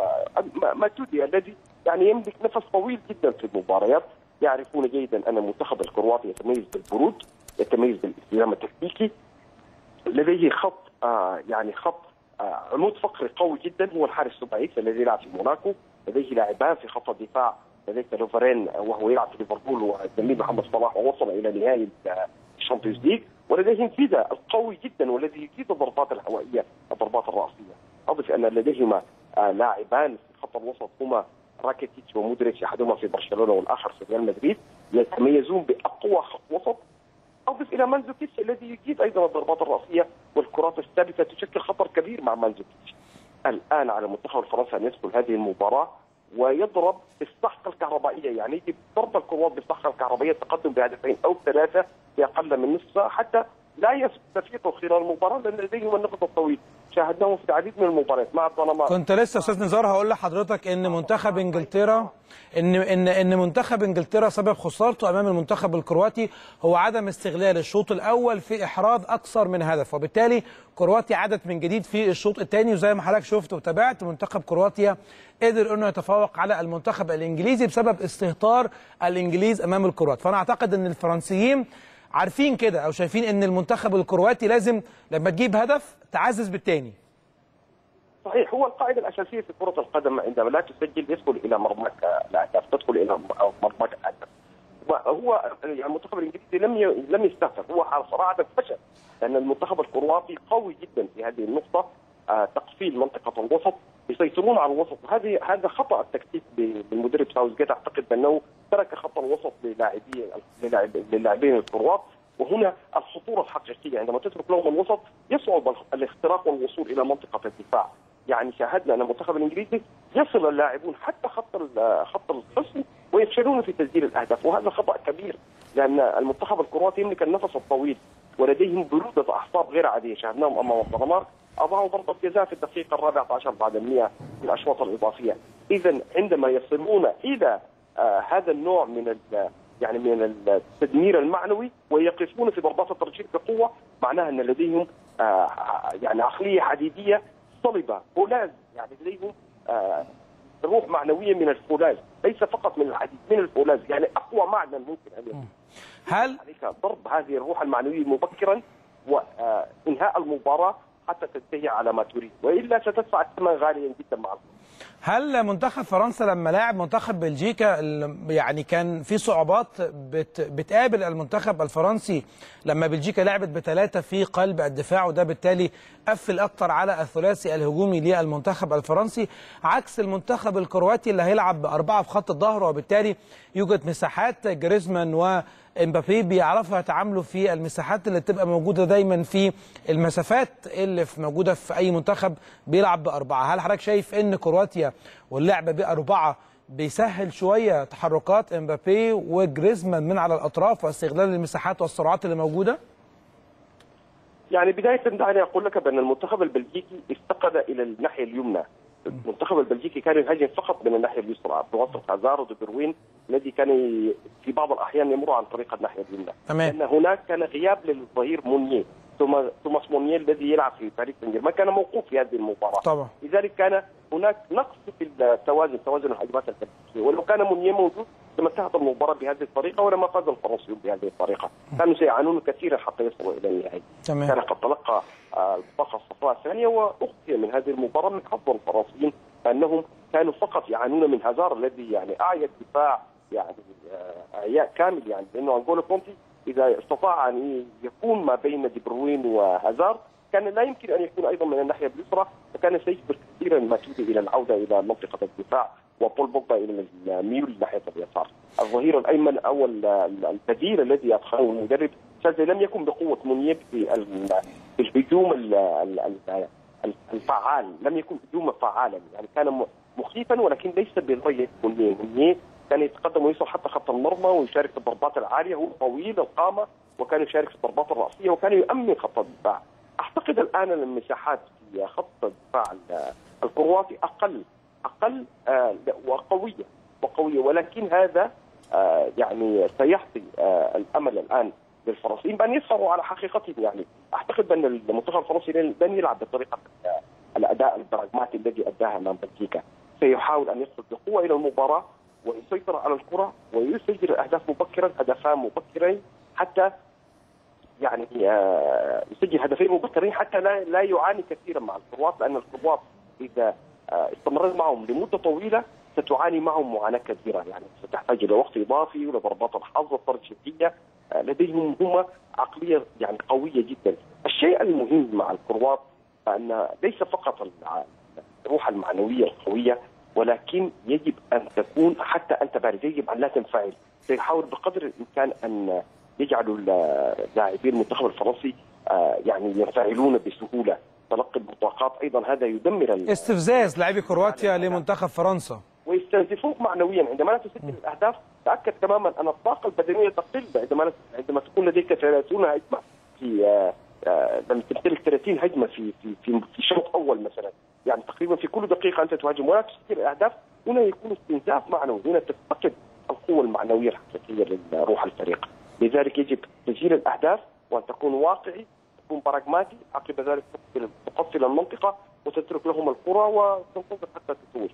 وماتودي الذي يعني يملك نفس طويل جدا في المباريات يعرفون جيدا ان المنتخب الكرواتي يتميز بالبرود يتميز بالالتزام التكتيكي لديه خط آه يعني خط آه عمود فقري قوي جدا هو الحارس سوبايس الذي يلعب في موناكو لديه لاعبان في خط الدفاع لديك لوفرين وهو يلعب في ليفربول والزميل محمد صلاح ووصل الى نهائي الشامبيونز ليج ولديه فيدا القوي جدا والذي يجيد الضربات الهوائيه الضربات الراسيه اضف ان لديهما آه لاعبان في خط الوسط هما راكيتيتش ومودريتش احدهما في برشلونه والاخر في ريال مدريد يتميزون باقوى خط وسط اضف الى مانزوكيتش الذي يجيد ايضا الضربات الراسيه والكرات الثابته تشكل خطر كبير مع مانزوكيتش. الان على المنتخب الفرنسي ان يدخل هذه المباراه ويضرب بالصحقه الكهربائيه يعني يجي ضرب الكروات بالصحقه الكهربائيه تقدم بهدفين او ثلاثه في اقل من نصف ساعه حتى لا يستفيقوا خلال المباراه لان لديهم النقط الطويل شاهدناهم في العديد من المباريات مع الظلمات كنت لسه استاذ نزار هقول لحضرتك ان منتخب انجلترا ان ان ان منتخب انجلترا سبب خسارته امام المنتخب الكرواتي هو عدم استغلال الشوط الاول في احراز اكثر من هدف وبالتالي كرواتيا عادت من جديد في الشوط الثاني وزي ما حضرتك شفت وتابعت منتخب كرواتيا قدر انه يتفوق على المنتخب الانجليزي بسبب استهتار الانجليز امام الكروات فانا اعتقد ان الفرنسيين عارفين كده او شايفين ان المنتخب الكرواتي لازم لما تجيب هدف تعزز بالتاني صحيح هو القاعده الاساسيه في كره القدم عندما لا تسجل يدخل الى مرماك الاهداف تدخل الى مرماك الاهداف هو يعني المنتخب الانجليزي لم ي... لم يستهتر هو صراحه فشل لان المنتخب الكرواتي قوي جدا في هذه النقطه آه تقفيل منطقه الوسط يسيطرون على الوسط هذه هذا خطا التكتيك بالمدرب ساوثجيت اعتقد بانه ترك خط الوسط للاعبي للاعبين الكروات وهنا الخطوره الحقيقيه عندما تترك لهم الوسط يصعب الاختراق والوصول الى منطقه الدفاع يعني شاهدنا ان المنتخب الانجليزي يصل اللاعبون حتى خط خط الخصم ويفشلون في تسجيل الاهداف وهذا خطا كبير لان المنتخب الكرواتي يملك النفس الطويل ولديهم بروده اعصاب غير عاديه شاهدناهم امام الدنمارك اضاعوا ضربه جزاء في الدقيقه الرابعه عشر بعد المئة في الاشواط الاضافيه اذا عندما يصلون الى آه هذا النوع من يعني من التدمير المعنوي ويقفون في ضربات الترجيح بقوه معناها ان لديهم آه يعني عقليه حديديه صلبه فولاذ يعني لديهم آه روح معنويه من الفولاذ ليس فقط من الحديد من الفولاذ يعني اقوى معدن ممكن ان يكون هل عليك ضرب هذه الروح المعنويه مبكرا وانهاء المباراه حتى تنتهي على ما تريد والا ستدفع الثمن غاليا جدا مع الوقت. هل منتخب فرنسا لما لاعب منتخب بلجيكا يعني كان في صعوبات بت بتقابل المنتخب الفرنسي لما بلجيكا لعبت بثلاثه في قلب الدفاع وده بالتالي قفل اكتر على الثلاثي الهجومي للمنتخب الفرنسي عكس المنتخب الكرواتي اللي هيلعب باربعه في خط الظهر وبالتالي يوجد مساحات جريزمان و امبابي بيعرفوا يتعاملوا في المساحات اللي بتبقى موجوده دايما في المسافات اللي في موجوده في اي منتخب بيلعب باربعه، هل حضرتك شايف ان كرواتيا واللعب باربعه بيسهل شويه تحركات امبابي وجريزمان من على الاطراف واستغلال المساحات والسرعات اللي موجوده؟ يعني بدايه دعني اقول لك بان المنتخب البلجيكي افتقد الى الناحيه اليمنى المنتخب البلجيكي كان يهاجم فقط من الناحيه اليسرى بواسطه هازار ودي بروين الذي كان في بعض الاحيان يمر عن طريق الناحيه اليمنى تمام لان هناك كان غياب للظهير مونيه ثم توماس مونيه الذي يلعب في باريس سان جيرمان كان موقوف في هذه المباراه طبعا لذلك كان هناك نقص في التوازن توازن الهجمات البلجيكيه ولو كان مونيه موجود لما انتهت المباراه بهذه الطريقه ولما فاز الفرنسيون بهذه الطريقه كانوا سيعانون كثيرا حتى يصلوا الى النهائي تمام كان قد تلقى البطاقه الصفراء الثانيه واخفي من هذه المباراه من حظ الفرنسيين انهم كانوا فقط يعانون من هازار الذي يعني اعيا الدفاع يعني اعياء كامل يعني لانه انجولو كونتي اذا استطاع ان يكون ما بين دي بروين وهازار كان لا يمكن ان يكون ايضا من الناحيه اليسرى فكان سيجبر كثيرا ماتيدي الى العوده الى منطقه الدفاع وبول بوجبا الى الميول ناحيه اليسار. الظهير الايمن او البديل الذي ادخله المدرب سازي لم يكن بقوه منيب في الهجوم الفعال لم يكن هجوما فعالا يعني كان مخيفا ولكن ليس بالري منيه منيه كان يتقدم ويوصل حتى خط المرمى ويشارك في الضربات العاليه هو طويل القامه وكان يشارك في الضربات الراسيه وكان يؤمن خط الدفاع اعتقد الان المساحات في خط الدفاع الكرواتي اقل اقل آه وقويه وقويه ولكن هذا آه يعني سيعطي آه الامل الان للفرنسيين بان يظهروا على حقيقتهم يعني اعتقد بان المنتخب الفرنسي لن يلعب بطريقه الاداء البراغماتي الذي اداها امام بلجيكا سيحاول ان يدخل بقوه الى المباراه ويسيطر على الكره ويسجل الاهداف مبكرا هدفان مبكرين حتى يعني يسجل هدفين مبكرين حتى لا لا يعاني كثيرا مع الكروات لان الكروات اذا استمرت معهم لمده طويله ستعاني معهم معاناه كثيره يعني ستحتاج الى وقت اضافي ولضربات الحظ والترجيحيه لديهم هم عقليه يعني قويه جدا. الشيء المهم مع الكروات ان ليس فقط الروح المعنويه القويه ولكن يجب ان تكون حتى انت بارز يجب ان لا تنفعل سيحاول بقدر الامكان ان يجعلوا لاعبي المنتخب الفرنسي يعني ينفعلون بسهوله تلقي البطاقات ايضا هذا يدمر استفزاز لاعبي كرواتيا لمنتخب فرنسا ويستنزفوك معنويا عندما لا تسجل الاهداف تاكد تماما ان الطاقه البدنيه تقل عندما عندما تكون لديك 30 هجمه في لما تمتلك 30 هجمه في في في, في شوط اول مثلا يعني تقريبا في كل دقيقه انت تهاجم ولا تسجل الاهداف هنا يكون استنزاف معنوي هنا تفقد القوه المعنويه الحقيقيه لروح الفريق لذلك يجب تسجيل الاهداف وان تكون واقعي تكون براغماتي عقب ذلك تقفل المنطقه وتترك لهم الكره وتنتظر حتى تتوج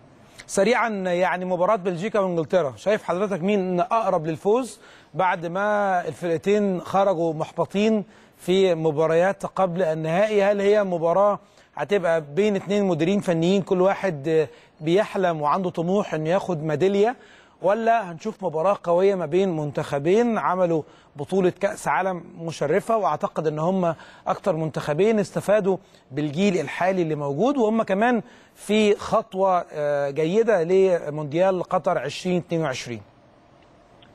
سريعا يعني مباراة بلجيكا وانجلترا شايف حضرتك مين اقرب للفوز بعد ما الفرقتين خرجوا محبطين في مباريات قبل النهائي هل هي مباراة هتبقى بين اثنين مديرين فنيين كل واحد بيحلم وعنده طموح انه ياخد ميداليه ولا هنشوف مباراه قويه ما بين منتخبين عملوا بطوله كاس عالم مشرفه واعتقد ان هم اكتر منتخبين استفادوا بالجيل الحالي اللي موجود وهم كمان في خطوه جيده لمونديال قطر 2022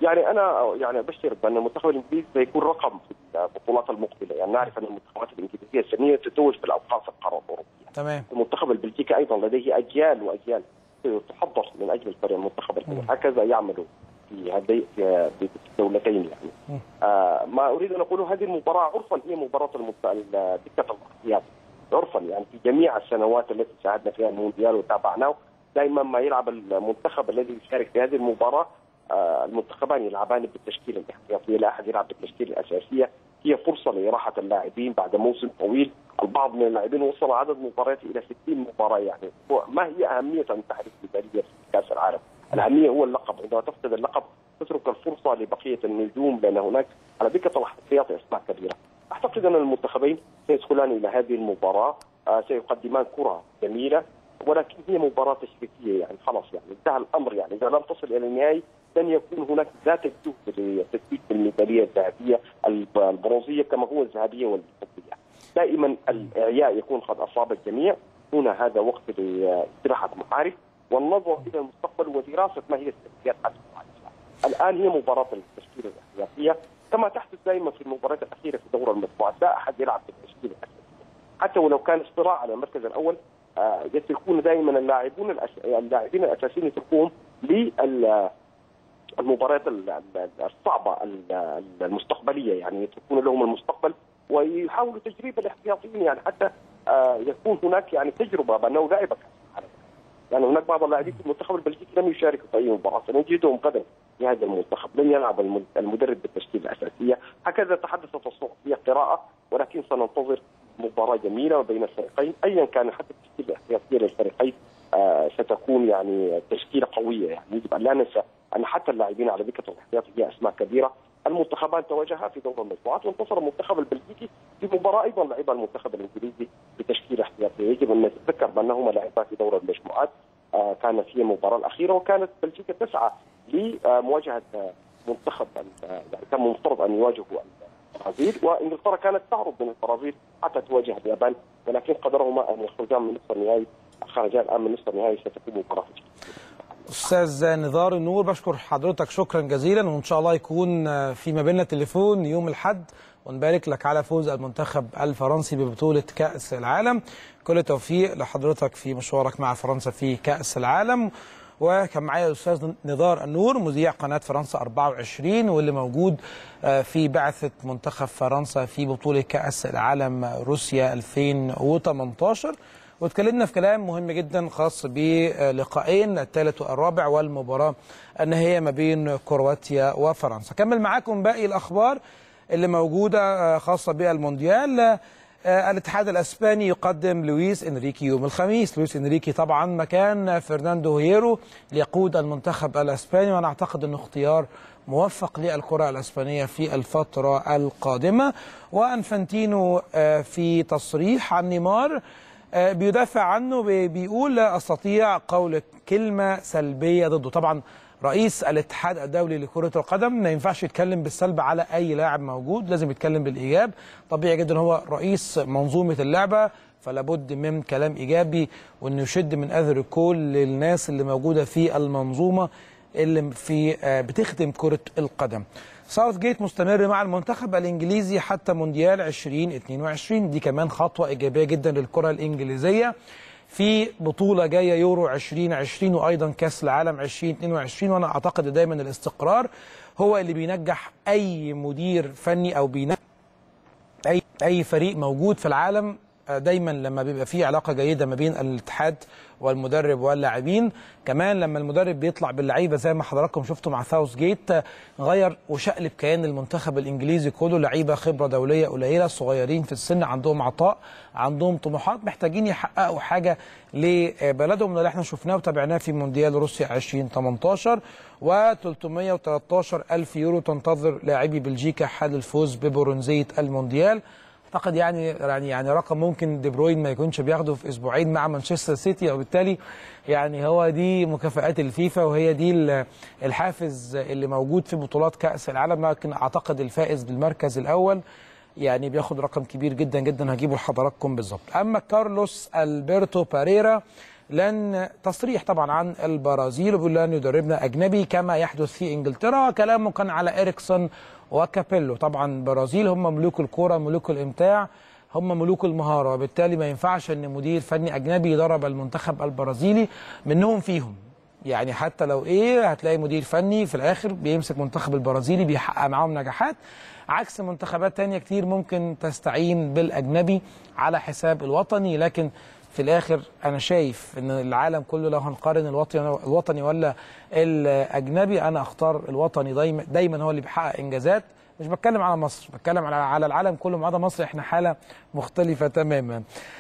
يعني انا يعني ابشر بان المنتخب الانجليزي سيكون رقم في البطولات المقبله، يعني نعرف ان المنتخبات الانجليزيه السنيه تتوج في الالقاب في القاره الاوروبيه. تمام المنتخب البلجيكي ايضا لديه اجيال واجيال تحضر من اجل الفريق المنتخب الأول. هكذا يعملوا في هذه في في الدولتين يعني. آه ما اريد ان اقوله هذه المباراه عرفا هي مباراه المت- ال- دكه الاحتياط عرفا يعني في جميع السنوات التي شاهدنا فيها المونديال وتابعناه دائما ما يلعب المنتخب الذي يشارك في هذه المباراه آه المنتخبان يلعبان بالتشكيله الاحتياطيه لا احد يلعب بالتشكيله الاساسيه هي فرصه لراحه اللاعبين بعد موسم طويل البعض من اللاعبين وصل عدد مباريات الى 60 مباراه يعني ما هي اهميه ان تحرز ميداليه في كاس العالم؟ الاهميه هو اللقب عندما تفقد اللقب تترك الفرصه لبقيه النجوم لان هناك على دكه الاحتياط اسماء كبيره. اعتقد ان المنتخبين سيدخلان الى هذه المباراه آه سيقدمان كره جميله ولكن هي مباراه تشريفيه يعني خلاص يعني انتهى الامر يعني اذا لم تصل الى النهائي لن يكون هناك ذات الجهد لتثبيت الميداليه الذهبيه الب- البرونزيه كما هو الذهبيه والفضيه. دائما الاعياء يكون قد اصاب الجميع هنا هذا وقت لاستراحه محارب والنظر الى المستقبل ودراسه ما هي السلبيات حتى الان هي مباراه التشكيله الاحتياطيه كما تحدث دائما في المباريات الاخيره في دور المجموعات لا احد يلعب بالتشكيله الاساسيه حتى ولو كان صراع على المركز الاول آه، يتركون دائما اللاعبون الأس... اللاعبين الاساسيين يتركوهم لل المباريات ال- ال- الصعبه ال- المستقبليه يعني يتركون لهم المستقبل ويحاولوا تجريب الاحتياطيين يعني حتى آه، يكون هناك يعني تجربه بانه لاعب كأس العالم. لان هناك بعض اللاعبين في المنتخب البلجيكي لم يشاركوا في اي مباراه سنجدهم غدا في هذا المنتخب لن يلعب الم- المدرب بالتشكيله الاساسيه هكذا تحدثت الصحف هي قراءه ولكن سننتظر مباراه جميله بين الفريقين ايا كان حتى التشكيله الاحتياطيه للفريقين آه، ستكون يعني تشكيله قويه يعني يجب ان لا ننسى ان حتى اللاعبين على دكه الاحتياط هي اسماء كبيره المنتخبان تواجها في دور المجموعات وانتصر المنتخب البلجيكي في مباراه ايضا لعبها المنتخب الانجليزي بتشكيله احتياطيه يجب ان نتذكر بانهما لعبا في دور المجموعات آه، كانت هي المباراه الاخيره وكانت بلجيكا تسعى لمواجهه آه، منتخب ال- آه، يعني كان مفترض ان يواجهوا البرازيل وانجلترا كانت تهرب من البرازيل حتى تواجه اليابان ولكن قدرهما ان يخرجان من نصف النهائي خرجا الان من نصف النهائي ستكون مباراه استاذ نضار النور بشكر حضرتك شكرا جزيلا وان شاء الله يكون فيما بيننا تليفون يوم الاحد ونبارك لك على فوز المنتخب الفرنسي ببطوله كاس العالم كل التوفيق لحضرتك في مشوارك مع فرنسا في كاس العالم وكان معايا الاستاذ نضار النور مذيع قناه فرنسا 24 واللي موجود آه، في بعثه منتخب فرنسا في بطوله كاس العالم روسيا 2018 واتكلمنا في كلام مهم جدا خاص بلقاءين الثالث والرابع والمباراه النهائيه ما بين كرواتيا وفرنسا. كمل معاكم باقي الاخبار اللي موجوده آه، خاصه بالمونديال آه، الاتحاد الاسباني يقدم لويس انريكي يوم الخميس، لويس انريكي طبعا مكان فرناندو هيرو ليقود المنتخب الاسباني وانا اعتقد انه اختيار موفق للكره الاسبانيه في الفتره القادمه وانفانتينو آه، في تصريح عن نيمار آه، بيدافع عنه بي- بيقول لا استطيع قول كلمه سلبيه ضده طبعا رئيس الاتحاد الدولي لكره القدم ما ينفعش يتكلم بالسلب على اي لاعب موجود لازم يتكلم بالايجاب طبيعي جدا هو رئيس منظومه اللعبه فلا بد من كلام ايجابي وانه يشد من اذر كل الناس اللي موجوده في المنظومه اللي في آه، بتخدم كره القدم ساوث جيت مستمر مع المنتخب الانجليزي حتى مونديال 2022 دي كمان خطوه ايجابيه جدا للكره الانجليزيه في بطوله جايه يورو 2020 وايضا كاس العالم 2022 وانا اعتقد دايما الاستقرار هو اللي بينجح اي مدير فني او بينجح اي اي فريق موجود في العالم آه، دايما لما بيبقى فيه علاقه جيده ما بين الاتحاد والمدرب واللاعبين كمان لما المدرب بيطلع باللعيبه زي ما حضراتكم شفتوا مع ساوث جيت آه، غير وشقلب كيان المنتخب الانجليزي كله لعيبه خبره دوليه قليله صغيرين في السن عندهم عطاء عندهم طموحات محتاجين يحققوا حاجه لبلدهم اللي احنا شفناه وتابعناه في مونديال روسيا 2018 و313 الف يورو تنتظر لاعبي بلجيكا حال الفوز ببرونزيه المونديال اعتقد يعني يعني يعني رقم ممكن دي بروين ما يكونش بياخده في اسبوعين مع مانشستر سيتي وبالتالي يعني هو دي مكافآت الفيفا وهي دي ال- الحافز اللي موجود في بطولات كأس العالم لكن اعتقد الفائز بالمركز الاول يعني بياخد رقم كبير جدا جدا هجيبه لحضراتكم بالظبط اما كارلوس البرتو باريرا لن تصريح طبعا عن البرازيل وبيقول لن يدربنا اجنبي كما يحدث في انجلترا كلامه كان على اريكسون وكابيلو طبعا البرازيل هم ملوك الكوره ملوك الامتاع هم ملوك المهاره وبالتالي ما ينفعش ان مدير فني اجنبي يدرب المنتخب البرازيلي منهم فيهم يعني حتى لو ايه هتلاقي مدير فني في الاخر بيمسك منتخب البرازيلي بيحقق معاهم نجاحات عكس منتخبات تانية كتير ممكن تستعين بالاجنبي على حساب الوطني لكن في الاخر انا شايف ان العالم كله لو هنقارن الوطني الوطني ولا الاجنبي انا اختار الوطني دايما دايما هو اللي بيحقق انجازات مش بتكلم على مصر بتكلم على على العالم كله ما عدا مصر احنا حاله مختلفه تماما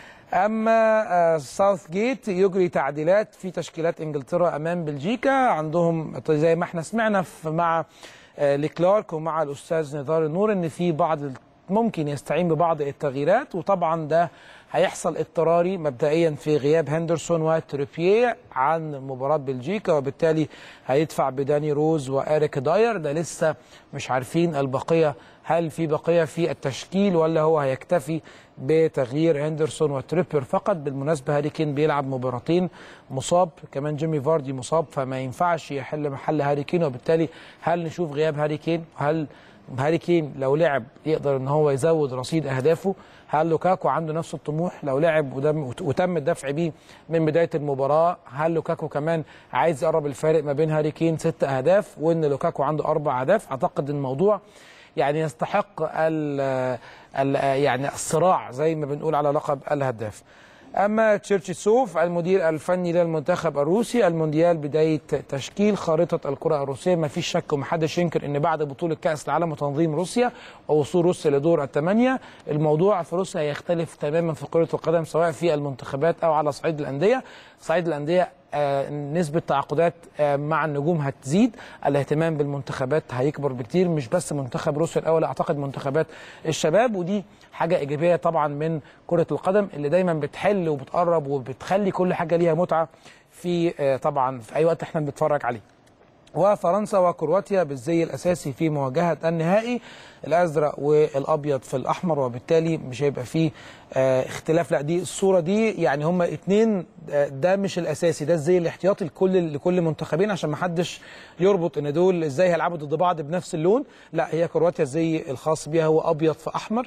اما ساوث جيت يجري تعديلات في تشكيلات انجلترا امام بلجيكا عندهم زي ما احنا سمعنا في مع لكلارك ومع الاستاذ نزار النور ان في بعض ممكن يستعين ببعض التغييرات وطبعا ده هيحصل اضطراري مبدئيا في غياب هندرسون وتريبيه عن مباراه بلجيكا وبالتالي هيدفع بداني روز واريك داير ده لسه مش عارفين البقيه هل في بقيه في التشكيل ولا هو هيكتفي بتغيير هندرسون وتريبر فقط بالمناسبه هاري كين بيلعب مباراتين مصاب كمان جيمي فاردي مصاب فما ينفعش يحل محل هاري كين وبالتالي هل نشوف غياب هاري كين هل هاري كين لو لعب يقدر ان هو يزود رصيد اهدافه هل لوكاكو عنده نفس الطموح لو لعب وتم الدفع بيه من بدايه المباراه هل لوكاكو كمان عايز يقرب الفارق ما بين هاري كين ست اهداف وان لوكاكو عنده اربع اهداف اعتقد الموضوع يعني يستحق ال ال يعني الصراع زي ما بنقول على لقب الهداف اما تشيرشيسوف المدير الفني للمنتخب الروسي المونديال بدايه تشكيل خارطه الكره الروسيه ما فيش شك ومحدش ينكر ان بعد بطوله كاس العالم وتنظيم روسيا ووصول روسيا لدور الثمانيه الموضوع في روسيا هيختلف تماما في كره القدم سواء في المنتخبات او على صعيد الانديه صعيد الانديه آه نسبة تعاقدات آه مع النجوم هتزيد الاهتمام بالمنتخبات هيكبر بكتير مش بس منتخب روسيا الأول أعتقد منتخبات الشباب ودي حاجة إيجابية طبعا من كرة القدم اللي دايما بتحل وبتقرب وبتخلي كل حاجة ليها متعة في آه طبعا في أي وقت احنا بنتفرج عليه وفرنسا وكرواتيا بالزي الاساسي في مواجهه النهائي الازرق والابيض في الاحمر وبالتالي مش هيبقى فيه آه اختلاف لا دي الصوره دي يعني هما اتنين آه ده مش الاساسي ده الزي الاحتياطي لكل لكل منتخبين عشان ما حدش يربط ان دول ازاي هيلعبوا ضد بعض بنفس اللون لا هي كرواتيا الزي الخاص بيها هو ابيض في احمر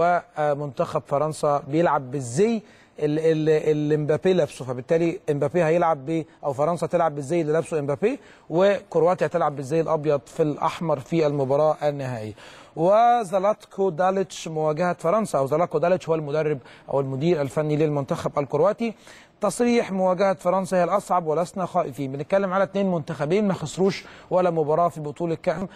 ومنتخب فرنسا بيلعب بالزي اللي مبابي لابسه فبالتالي امبابي هيلعب ب او فرنسا تلعب بالزي اللي لابسه امبابي وكرواتيا تلعب بالزي الابيض في الاحمر في المباراه النهائيه وزلاتكو داليتش مواجهه فرنسا او زلاتكو داليتش هو المدرب او المدير الفني للمنتخب الكرواتي تصريح مواجهه فرنسا هي الاصعب ولسنا خائفين بنتكلم على اثنين منتخبين ما خسروش ولا مباراه في بطوله كأس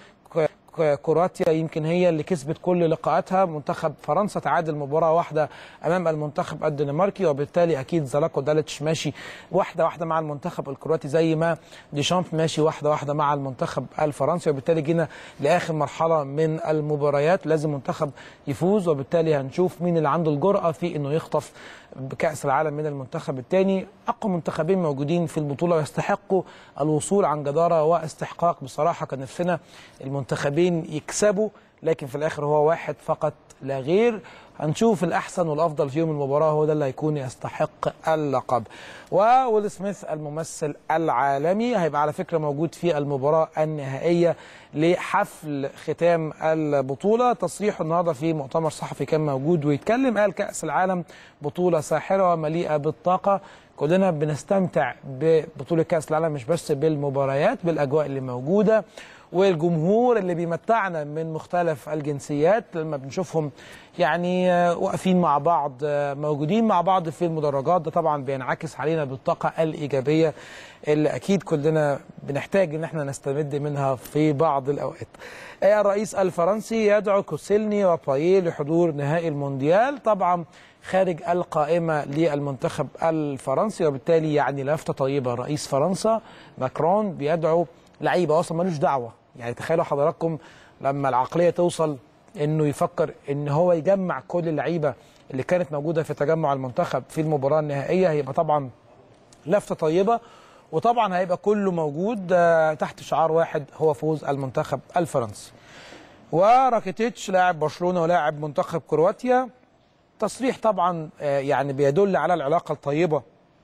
كرواتيا يمكن هي اللي كسبت كل لقاءاتها منتخب فرنسا تعادل مباراه واحده امام المنتخب الدنماركي وبالتالي اكيد زلاكو داليتش ماشي واحده واحده مع المنتخب الكرواتي زي ما ديشامب ماشي واحده واحده مع المنتخب الفرنسي وبالتالي جينا لاخر مرحله من المباريات لازم منتخب يفوز وبالتالي هنشوف مين اللي عنده الجرأه في انه يخطف بكأس العالم من المنتخب الثاني أقوى منتخبين موجودين في البطولة ويستحقوا الوصول عن جدارة واستحقاق بصراحة كان نفسنا المنتخبين يكسبوا لكن في الآخر هو واحد فقط لا غير هنشوف الأحسن والأفضل في يوم المباراة هو ده اللي هيكون يستحق اللقب وويل سميث الممثل العالمي هيبقى على فكرة موجود في المباراة النهائية لحفل ختام البطولة تصريحه النهاردة في مؤتمر صحفي كان موجود ويتكلم قال كأس العالم بطولة ساحرة ومليئة بالطاقة كلنا بنستمتع ببطولة كأس العالم مش بس بالمباريات بالأجواء اللي موجودة والجمهور اللي بيمتعنا من مختلف الجنسيات لما بنشوفهم يعني واقفين مع بعض موجودين مع بعض في المدرجات ده طبعا بينعكس علينا بالطاقة الإيجابية اللي أكيد كلنا بنحتاج إن احنا نستمد منها في بعض الأوقات الرئيس الفرنسي يدعو كوسيلني وباييه لحضور نهائي المونديال طبعا خارج القائمة للمنتخب الفرنسي وبالتالي يعني لفتة طيبة رئيس فرنسا ماكرون بيدعو لعيبة أصلا ملوش دعوة يعني تخيلوا حضراتكم لما العقلية توصل انه يفكر ان هو يجمع كل اللعيبة اللي كانت موجودة في تجمع المنتخب في المباراة النهائية هيبقى طبعا لفتة طيبة وطبعا هيبقى كله موجود تحت شعار واحد هو فوز المنتخب الفرنسي وراكيتيتش لاعب برشلونة ولاعب منتخب كرواتيا تصريح طبعا يعني بيدل على العلاقة الطيبة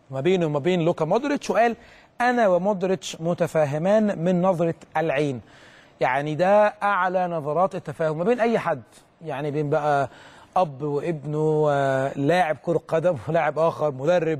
ما بينه وما بين لوكا مودريتش وقال انا ومودريتش متفاهمان من نظره العين يعني ده اعلى نظرات التفاهم ما بين اي حد يعني بين بقى اب وابنه آه، لاعب كره قدم ولاعب اخر مدرب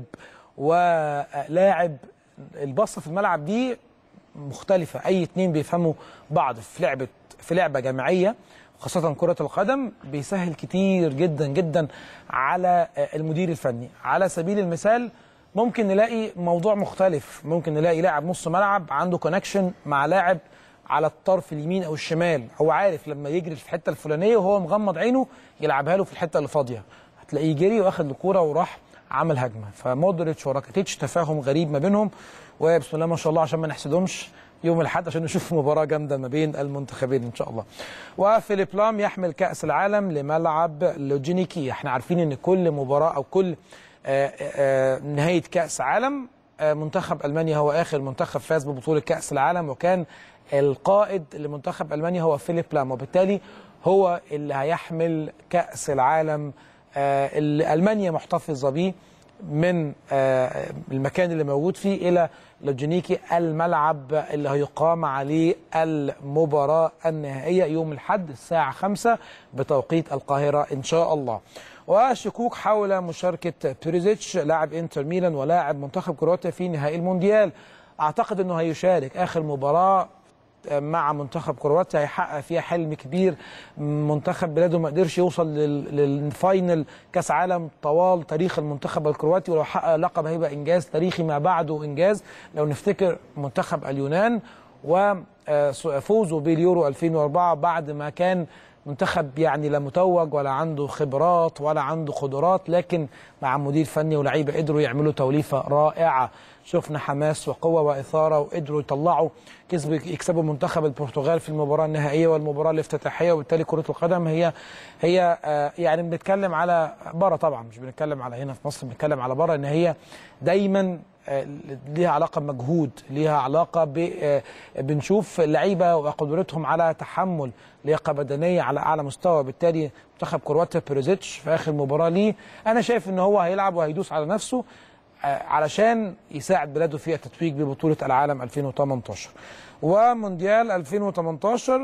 ولاعب البصه في الملعب دي مختلفه اي اتنين بيفهموا بعض في لعبه في لعبه جماعيه خاصة كرة القدم بيسهل كتير جدا جدا على آه، المدير الفني على سبيل المثال ممكن نلاقي موضوع مختلف ممكن نلاقي لاعب نص ملعب عنده كونكشن مع لاعب على الطرف اليمين او الشمال هو عارف لما يجري في الحته الفلانيه وهو مغمض عينه يلعبها له في الحته اللي فاضيه هتلاقيه جري واخد الكوره وراح عمل هجمه فمودريتش وراكيتيتش تفاهم غريب ما بينهم وبسم الله ما شاء الله عشان ما نحسدهمش يوم الاحد عشان نشوف مباراه جامده ما بين المنتخبين ان شاء الله. وفيليب لام يحمل كاس العالم لملعب لوجينيكي، احنا عارفين ان كل مباراه او كل آه، آه، نهايه كاس عالم آه، منتخب المانيا هو اخر منتخب فاز ببطوله كاس العالم وكان القائد لمنتخب المانيا هو فيليب لام وبالتالي هو اللي هيحمل كاس العالم آه، اللي المانيا محتفظه بيه من آه، المكان اللي موجود فيه الى لوجينيكي الملعب اللي هيقام عليه المباراه النهائيه يوم الاحد الساعه 5 بتوقيت القاهره ان شاء الله. وشكوك حول مشاركه بيريزيتش لاعب انتر ميلان ولاعب منتخب كرواتيا في نهائي المونديال. اعتقد انه هيشارك اخر مباراه مع منتخب كرواتيا هيحقق فيها حلم كبير منتخب بلاده ما قدرش يوصل لل- للفاينل كاس عالم طوال تاريخ المنتخب الكرواتي ولو حقق لقب هيبقى انجاز تاريخي ما بعده انجاز لو نفتكر منتخب اليونان وفوزه باليورو 2004 بعد ما كان منتخب يعني لا متوج ولا عنده خبرات ولا عنده قدرات لكن مع مدير فني ولاعيبه قدروا يعملوا توليفه رائعه شفنا حماس وقوه واثاره وقدروا يطلعوا كسبوا يكسبوا منتخب البرتغال في المباراه النهائيه والمباراه الافتتاحيه وبالتالي كره القدم هي هي آه، يعني بنتكلم على بره طبعا مش بنتكلم على هنا في مصر بنتكلم على بره ان هي دايما آه، ليها علاقه بمجهود ليها علاقه ب آه، بنشوف لعيبه وقدرتهم على تحمل لياقه بدنيه على اعلى مستوى بالتالي منتخب كرواتيا بيريزيتش في اخر مباراه ليه انا شايف ان هو هيلعب وهيدوس على نفسه آه، علشان يساعد بلاده في التتويج ببطوله العالم 2018 ومونديال 2018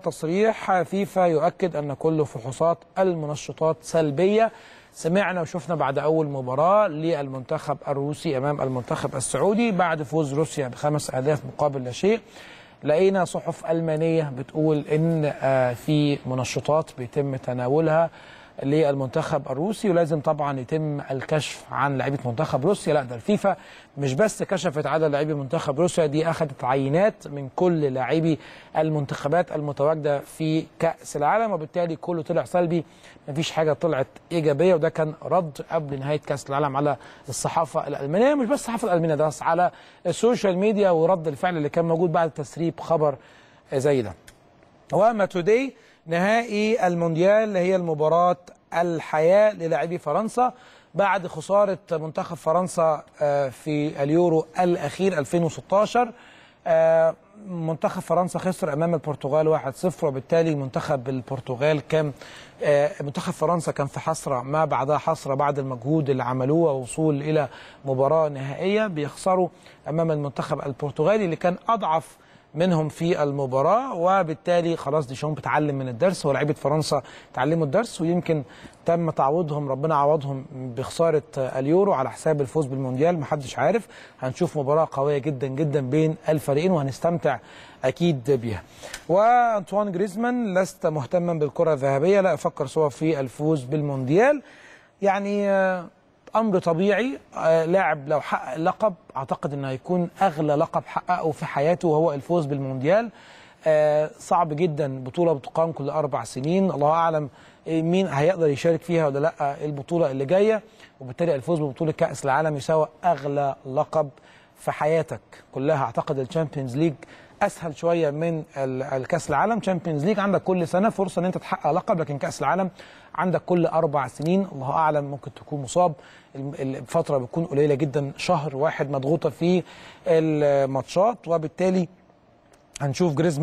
وتصريح فيفا يؤكد ان كل فحوصات المنشطات سلبيه سمعنا وشفنا بعد اول مباراه للمنتخب الروسي امام المنتخب السعودي بعد فوز روسيا بخمس اهداف مقابل لا شيء لقينا صحف المانيه بتقول ان آه، في منشطات بيتم تناولها للمنتخب الروسي ولازم طبعا يتم الكشف عن لعيبه منتخب روسيا لا ده الفيفا مش بس كشفت على لاعبي منتخب روسيا دي اخذت عينات من كل لاعبي المنتخبات المتواجده في كاس العالم وبالتالي كله طلع سلبي مفيش حاجه طلعت ايجابيه وده كان رد قبل نهايه كاس العالم على الصحافه الالمانيه مش بس الصحافه الالمانيه ده بس على السوشيال ميديا ورد الفعل اللي كان موجود بعد تسريب خبر زي ده وما توداي نهائي المونديال اللي هي المباراة الحياة للاعبي فرنسا بعد خسارة منتخب فرنسا آه، في اليورو الأخير 2016 آه، منتخب فرنسا خسر أمام البرتغال 1-0 وبالتالي منتخب البرتغال كان آه، منتخب فرنسا كان في حسرة ما بعدها حسرة بعد المجهود اللي عملوه ووصول إلى مباراة نهائية بيخسروا أمام المنتخب البرتغالي اللي كان أضعف منهم في المباراة وبالتالي خلاص ديشامب اتعلم من الدرس ولاعيبة فرنسا اتعلموا الدرس ويمكن تم تعويضهم ربنا عوضهم بخسارة اليورو على حساب الفوز بالمونديال محدش عارف هنشوف مباراة قوية جدا جدا بين الفريقين وهنستمتع أكيد بيها وأنطوان جريزمان لست مهتما بالكرة الذهبية لا أفكر سوى في الفوز بالمونديال يعني آه، امر طبيعي آه، لاعب لو حقق لقب اعتقد انه هيكون اغلى لقب حققه في حياته وهو الفوز بالمونديال آه، صعب جدا بطوله بتقام كل اربع سنين الله اعلم آه، مين هيقدر يشارك فيها ولا لا البطوله اللي جايه وبالتالي الفوز ببطوله كاس العالم يساوي اغلى لقب في حياتك كلها اعتقد الشامبيونز ليج اسهل شويه من ال- الكاس العالم تشامبيونز ليج عندك كل سنه فرصه ان انت تحقق لقب لكن كاس العالم عندك كل اربع سنين الله اعلم ممكن تكون مصاب الم- الفتره بتكون قليله جدا شهر واحد مضغوطه فيه الماتشات وبالتالي هنشوف جريزمان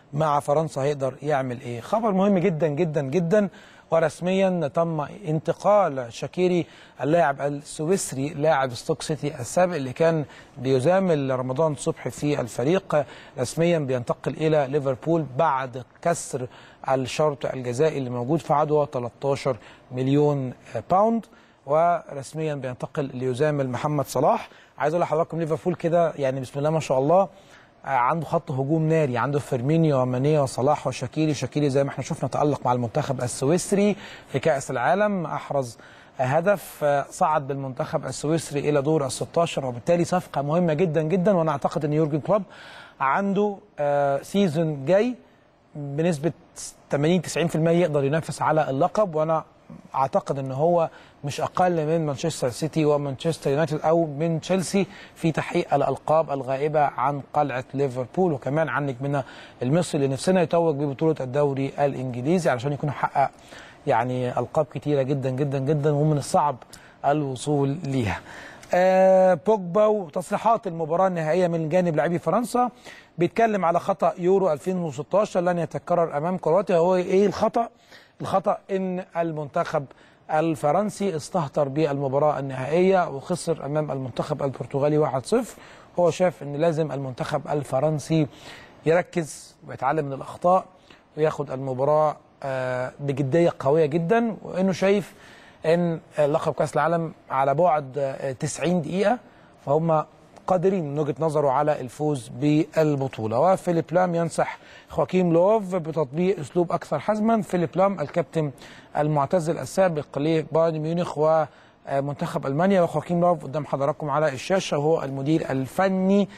مع فرنسا هيقدر يعمل ايه خبر مهم جدا جدا جدا ورسميا تم انتقال شاكيري اللاعب السويسري لاعب ستوك سيتي السابق اللي كان بيزامل رمضان صبحي في الفريق رسميا بينتقل الى ليفربول بعد كسر الشرط الجزائي اللي موجود في عدوى 13 مليون باوند ورسميا بينتقل ليزامل محمد صلاح عايز اقول لحضراتكم ليفربول كده يعني بسم الله ما شاء الله عنده خط هجوم ناري عنده فيرمينيو وماني وصلاح وشاكيري شاكيري زي ما احنا شفنا تألق مع المنتخب السويسري في كأس العالم أحرز هدف صعد بالمنتخب السويسري إلى دور ال 16 وبالتالي صفقة مهمة جدا جدا وأنا أعتقد أن يورجن كلوب عنده سيزون جاي بنسبة 80 90% يقدر ينافس على اللقب وأنا اعتقد ان هو مش اقل من مانشستر سيتي ومانشستر يونايتد او من تشيلسي في تحقيق الالقاب الغائبه عن قلعه ليفربول وكمان عن نجمنا المصري اللي نفسنا يتوج ببطوله الدوري الانجليزي علشان يكون حقق يعني القاب كتيره جدا جدا جدا ومن الصعب الوصول ليها. آه بوجبا وتصريحات المباراه النهائيه من جانب لاعبي فرنسا بيتكلم على خطا يورو 2016 لن يتكرر امام كرواتيا هو ايه الخطا؟ الخطا ان المنتخب الفرنسي استهتر بالمباراه النهائيه وخسر امام المنتخب البرتغالي 1-0 هو شاف ان لازم المنتخب الفرنسي يركز ويتعلم من الاخطاء وياخد المباراه بجديه قويه جدا وانه شايف ان لقب كاس العالم على بعد 90 دقيقه فهم قادرين من وجهه نظره على الفوز بالبطوله وفيليب لام ينصح خواكيم لوف بتطبيق اسلوب اكثر حزما فيليب لام الكابتن المعتزل السابق لبايرن ميونخ ومنتخب المانيا وخواكيم لوف قدام حضراتكم على الشاشه وهو المدير الفني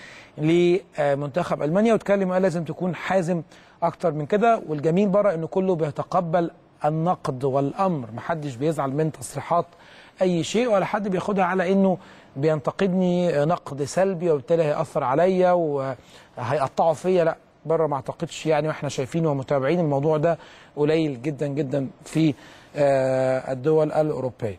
لمنتخب المانيا واتكلم قال لازم تكون حازم اكتر من كده والجميل بره انه كله بيتقبل النقد والامر محدش بيزعل من تصريحات اي شيء ولا حد بياخدها على انه بينتقدني نقد سلبي وبالتالي هيأثر عليا وهيقطعوا فيا لا بره ما اعتقدش يعني واحنا شايفين ومتابعين الموضوع ده قليل جدا جدا في الدول الاوروبيه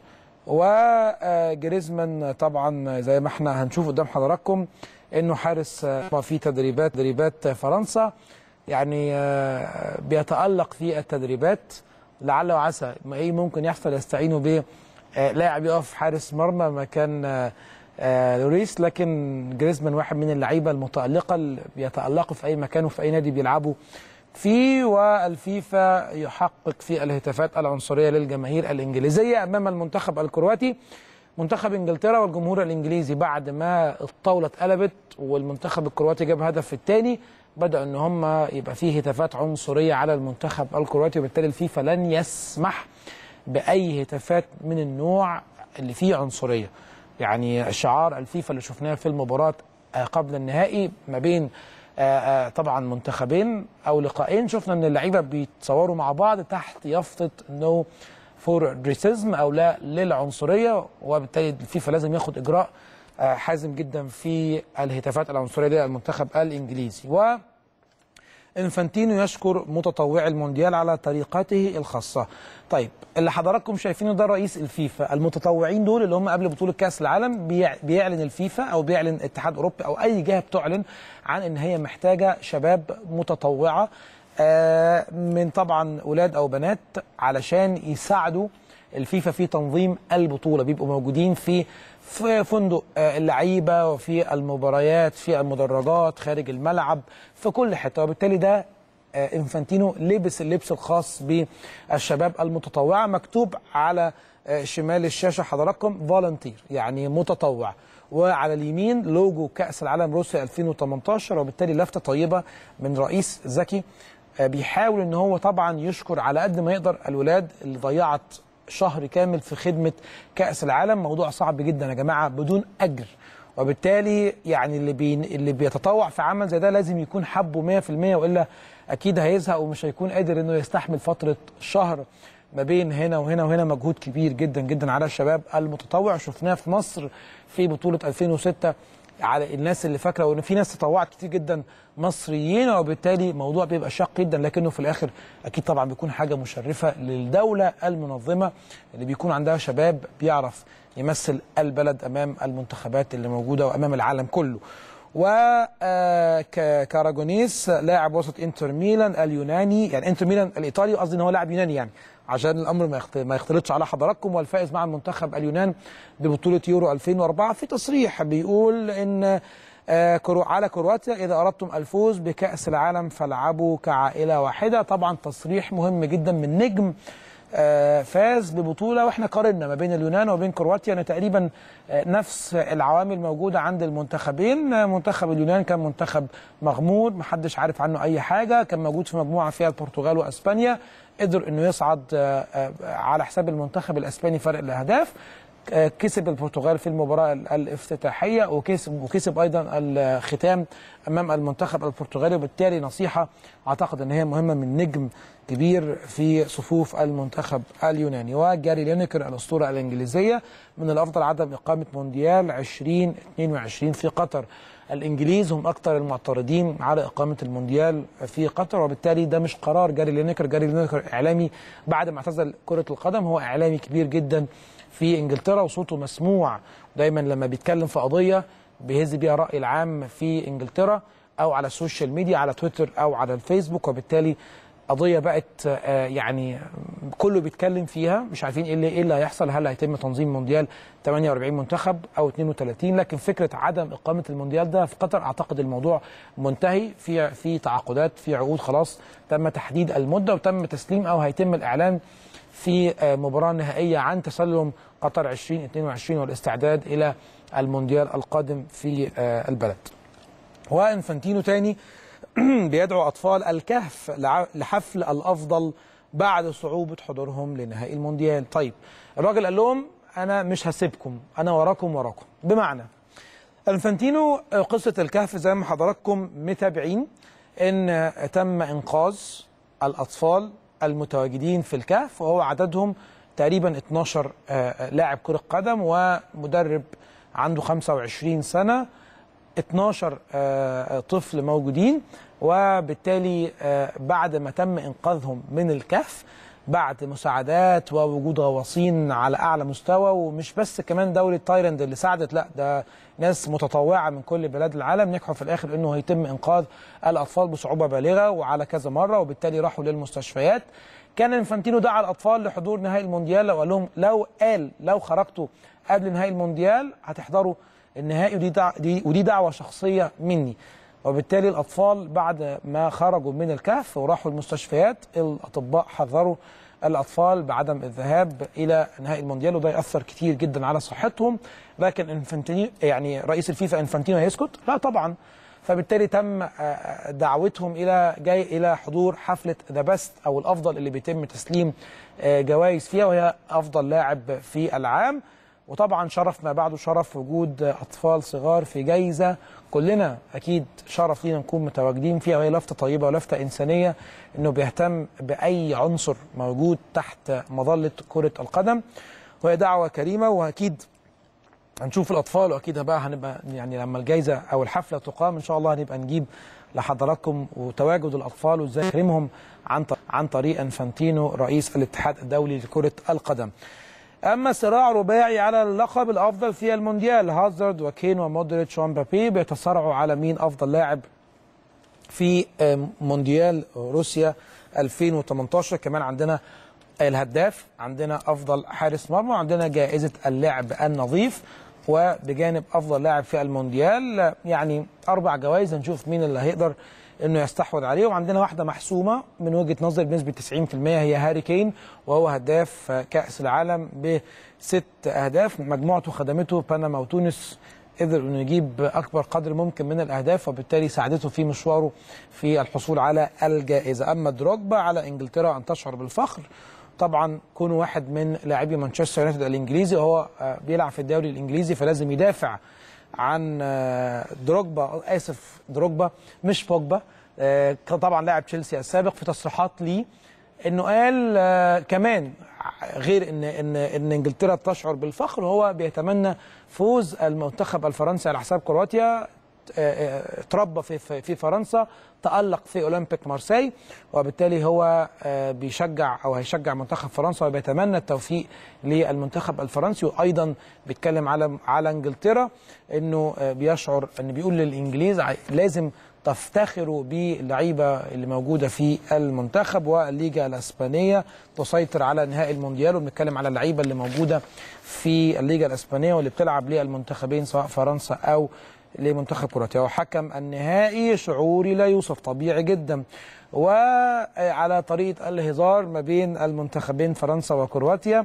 وجريزمان طبعا زي ما احنا هنشوف قدام حضراتكم انه حارس في تدريبات تدريبات فرنسا يعني بيتألق في التدريبات لعل وعسى ما ايه ممكن يحصل يستعينوا ب لاعب يقف حارس مرمى مكان لوريس لكن جريزمان واحد من اللعيبه المتالقه اللي بيتالقوا في اي مكان وفي اي نادي بيلعبوا فيه والفيفا يحقق في الهتافات العنصريه للجماهير الانجليزيه امام المنتخب الكرواتي منتخب انجلترا والجمهور الانجليزي بعد ما الطاوله اتقلبت والمنتخب الكرواتي جاب هدف الثاني بدأ ان هم يبقى فيه هتافات عنصريه على المنتخب الكرواتي وبالتالي الفيفا لن يسمح باي هتافات من النوع اللي فيه عنصريه يعني شعار الفيفا اللي شفناه في المباراه قبل النهائي ما بين طبعا منتخبين او لقاءين شفنا ان اللعيبه بيتصوروا مع بعض تحت يافطه نو فور ريسيزم او لا للعنصريه وبالتالي الفيفا لازم ياخد اجراء حازم جدا في الهتافات العنصريه للمنتخب الانجليزي و انفانتينو يشكر متطوعي المونديال على طريقته الخاصه. طيب اللي حضراتكم شايفينه ده رئيس الفيفا، المتطوعين دول اللي هم قبل بطوله كاس العالم بيعلن الفيفا او بيعلن الاتحاد الاوروبي او اي جهه بتعلن عن ان هي محتاجه شباب متطوعه من طبعا اولاد او بنات علشان يساعدوا الفيفا في تنظيم البطوله بيبقوا موجودين في في فندق اللعيبه وفي المباريات في المدرجات خارج الملعب في كل حته وبالتالي ده انفانتينو لبس اللبس الخاص بالشباب المتطوعه مكتوب على شمال الشاشه حضراتكم فولنتير يعني متطوع وعلى اليمين لوجو كاس العالم روسيا 2018 وبالتالي لفته طيبه من رئيس ذكي بيحاول ان هو طبعا يشكر على قد ما يقدر الولاد اللي ضيعت شهر كامل في خدمه كاس العالم موضوع صعب جدا يا جماعه بدون اجر وبالتالي يعني اللي بي اللي بيتطوع في عمل زي ده لازم يكون حبه 100% والا اكيد هيزهق ومش هيكون قادر انه يستحمل فتره شهر ما بين هنا وهنا وهنا مجهود كبير جدا جدا على الشباب المتطوع شفناه في مصر في بطوله 2006 على الناس اللي فاكره وان في ناس تطوعت كتير جدا مصريين وبالتالي موضوع بيبقى شاق جدا لكنه في الاخر اكيد طبعا بيكون حاجه مشرفه للدوله المنظمه اللي بيكون عندها شباب بيعرف يمثل البلد امام المنتخبات اللي موجوده وامام العالم كله. وكاراجونيس لاعب وسط انتر ميلان اليوناني يعني انتر ميلان الايطالي قصدي ان هو لاعب يوناني يعني عشان الامر ما يخت- ما يختلطش على حضراتكم والفائز مع المنتخب اليونان ببطوله يورو 2004 في تصريح بيقول ان آه، كرو على كرواتيا اذا اردتم الفوز بكاس العالم فالعبوا كعائله واحده طبعا تصريح مهم جدا من نجم آه، فاز ببطوله واحنا قارنا ما بين اليونان وبين كرواتيا ان تقريبا آه، نفس العوامل موجوده عند المنتخبين آه، منتخب اليونان كان منتخب مغمور محدش عارف عنه اي حاجه كان موجود في مجموعه فيها البرتغال واسبانيا قدر انه يصعد آه، آه، على حساب المنتخب الاسباني فرق الاهداف آه، كسب البرتغال في المباراه ال- الافتتاحيه وكسب وكسب ايضا الختام امام المنتخب البرتغالي وبالتالي نصيحه اعتقد ان هي مهمه من نجم كبير في صفوف المنتخب اليوناني وجاري لينيكر الاسطوره الانجليزيه من الافضل عدم اقامه مونديال 2022 في قطر الانجليز هم اكثر المعترضين على اقامه المونديال في قطر وبالتالي ده مش قرار جاري لينيكر جاري لينيكر اعلامي بعد ما اعتزل كره القدم هو اعلامي كبير جدا في انجلترا وصوته مسموع دايما لما بيتكلم في قضيه بيهز بيها الراي العام في انجلترا او على السوشيال ميديا على تويتر او على الفيسبوك وبالتالي قضيه بقت آه، يعني كله بيتكلم فيها مش عارفين ايه اللي ايه اللي هيحصل هل هيتم تنظيم مونديال 48 منتخب او 32 لكن فكره عدم اقامه المونديال ده في قطر اعتقد الموضوع منتهي في في تعاقدات في عقود خلاص تم تحديد المده وتم تسليم او هيتم الاعلان في آه، مباراه نهائيه عن تسلم قطر 2022 والاستعداد الى المونديال القادم في آه، البلد. وانفانتينو تاني بيدعو اطفال الكهف لع- لحفل الافضل بعد صعوبه حضورهم لنهائي المونديال طيب الراجل قال لهم انا مش هسيبكم انا وراكم وراكم بمعنى انفانتينو آه، قصه الكهف زي ما حضراتكم متابعين ان آه، تم انقاذ الاطفال المتواجدين في الكهف وهو عددهم تقريبا 12 آه، آه، لاعب كره قدم ومدرب عنده 25 سنه 12 آه، طفل موجودين وبالتالي آه، بعد ما تم انقاذهم من الكهف بعد مساعدات ووجود غواصين على اعلى مستوى ومش بس كمان دوله تايلاند اللي ساعدت لا ده ناس متطوعه من كل بلاد العالم نجحوا في الاخر انه هيتم انقاذ الاطفال بصعوبه بالغه وعلى كذا مره وبالتالي راحوا للمستشفيات كان انفانتينو دعا الاطفال لحضور نهائي المونديال وقال لهم لو قال لو خرجتوا قبل نهائي المونديال هتحضروا النهائي ودي دع... دي ودي دعوه شخصيه مني وبالتالي الاطفال بعد ما خرجوا من الكهف وراحوا المستشفيات الاطباء حذروا الاطفال بعدم الذهاب الى نهائي المونديال وده ياثر كتير جدا على صحتهم لكن انفانتينو يعني رئيس الفيفا انفانتينو هيسكت لا طبعا فبالتالي تم آه، دعوتهم الى جاي الى حضور حفله ذا بيست او الافضل اللي بيتم تسليم آه، جوائز فيها وهي افضل لاعب في العام وطبعا شرف ما بعده شرف وجود اطفال صغار في جايزه كلنا اكيد شرف لينا نكون متواجدين فيها وهي لفته طيبه ولفته انسانيه انه بيهتم باي عنصر موجود تحت مظله كره القدم وهي دعوه كريمه واكيد هنشوف الاطفال واكيد بقى هنبقى يعني لما الجائزه او الحفله تقام ان شاء الله هنبقى نجيب لحضراتكم وتواجد الاطفال وازاي نكرمهم عن ط- عن طريق انفانتينو رئيس الاتحاد الدولي لكره القدم. اما صراع رباعي على اللقب الافضل في المونديال هازارد وكين ومودريتش ومبابي بيتصارعوا على مين افضل لاعب في آه، مونديال روسيا 2018 كمان عندنا الهداف عندنا افضل حارس مرمى عندنا جائزه اللاعب النظيف وبجانب افضل لاعب في المونديال آه، يعني اربع جوائز هنشوف مين اللي هيقدر انه يستحوذ عليه وعندنا واحده محسومه من وجهه نظري بنسبه 90% هي هاري كين وهو هداف آه، كاس العالم بست اهداف مجموعته خدمته بنما وتونس قدر انه يجيب اكبر قدر ممكن من الاهداف وبالتالي ساعدته في مشواره في الحصول على الجائزه اما دروجبا على انجلترا ان تشعر بالفخر طبعا كونه واحد من لاعبي مانشستر يونايتد الانجليزي وهو آه، بيلعب في الدوري الانجليزي فلازم يدافع عن آه، دروجبا اسف دروجبا مش بوجبا آه، طبعا لاعب تشيلسي السابق في تصريحات ليه انه قال آه، كمان غير ان ان ان انجلترا تشعر بالفخر هو بيتمنى فوز المنتخب الفرنسي على حساب كرواتيا آه، آه، اتربى في في في فرنسا تألق في اولمبيك مارسي وبالتالي هو آه، بيشجع او هيشجع منتخب فرنسا وبيتمنى التوفيق للمنتخب الفرنسي وايضا بيتكلم على على انجلترا انه آه، بيشعر ان بيقول للانجليز ع- لازم تفتخروا باللعيبه اللي موجوده في المنتخب والليجا الاسبانيه تسيطر على نهائي المونديال وبنتكلم على اللعيبه اللي موجوده في الليجا الاسبانيه واللي بتلعب للمنتخبين سواء فرنسا او لمنتخب كرواتيا وحكم النهائي شعوري لا يوصف طبيعي جدا وعلى طريقه الهزار ما بين المنتخبين فرنسا وكرواتيا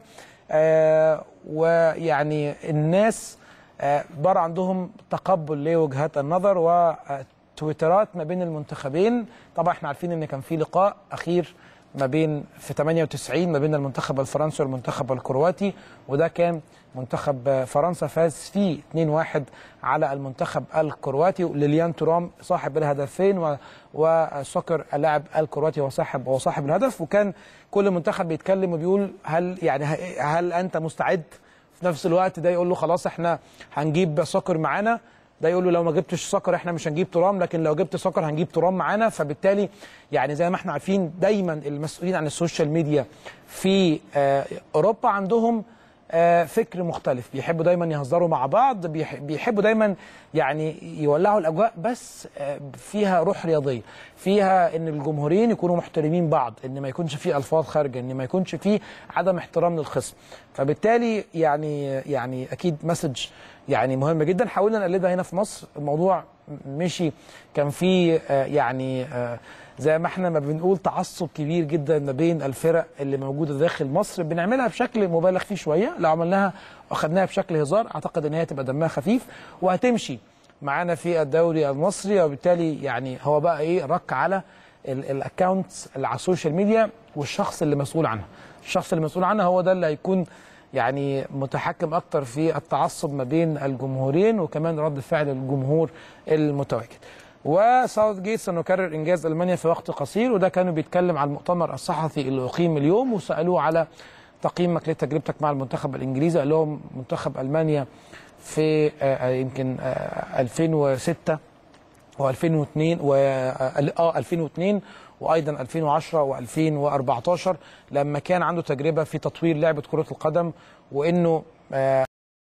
آه، ويعني الناس آه، بار عندهم تقبل لوجهات النظر وتويترات ما بين المنتخبين طبعا احنا عارفين ان كان في لقاء اخير ما بين في 98 ما بين المنتخب الفرنسي والمنتخب الكرواتي وده كان منتخب فرنسا فاز فيه 2-1 على المنتخب الكرواتي ليليان تورام صاحب الهدفين و- وسكر اللاعب الكرواتي هو صاحب هو صاحب الهدف وكان كل منتخب بيتكلم وبيقول هل يعني ه- هل انت مستعد في نفس الوقت ده يقول له خلاص احنا هنجيب سكر معانا ده يقول له لو ما جبتش سكر احنا مش هنجيب ترام لكن لو جبت سكر هنجيب ترام معانا فبالتالي يعني زي ما احنا عارفين دايما المسؤولين عن السوشيال ميديا في آه، اوروبا عندهم آه، فكر مختلف بيحبوا دايما يهزروا مع بعض بيح- بيحبوا دايما يعني يولعوا الاجواء بس آه، فيها روح رياضيه فيها ان الجمهورين يكونوا محترمين بعض ان ما يكونش فيه الفاظ خارجه ان ما يكونش فيه عدم احترام للخصم فبالتالي يعني يعني اكيد مسج يعني مهم جدا حاولنا نقلدها هنا في مصر الموضوع مشي كان في آه، يعني آه، زي ما احنا ما بنقول تعصب كبير جدا ما بين الفرق اللي موجوده داخل مصر بنعملها بشكل مبالغ فيه شويه لو عملناها واخدناها بشكل هزار اعتقد ان هي تبقى دمها خفيف وهتمشي معانا في الدوري المصري وبالتالي يعني هو بقى ايه رك على الاكونتس اللي على السوشيال ميديا والشخص اللي مسؤول عنها الشخص اللي مسؤول عنها هو ده اللي هيكون يعني متحكم اكتر في التعصب ما بين الجمهورين وكمان رد فعل الجمهور المتواجد وساوث جيت سنكرر انجاز المانيا في وقت قصير وده كانوا بيتكلم على المؤتمر الصحفي اللي اقيم اليوم وسالوه على تقييمك لتجربتك مع المنتخب الانجليزي قال لهم منتخب المانيا في آه، يمكن آه، 2006 و2002 و اه 2002 وايضا 2010 و2014 لما كان عنده تجربه في تطوير لعبه كره القدم وانه آه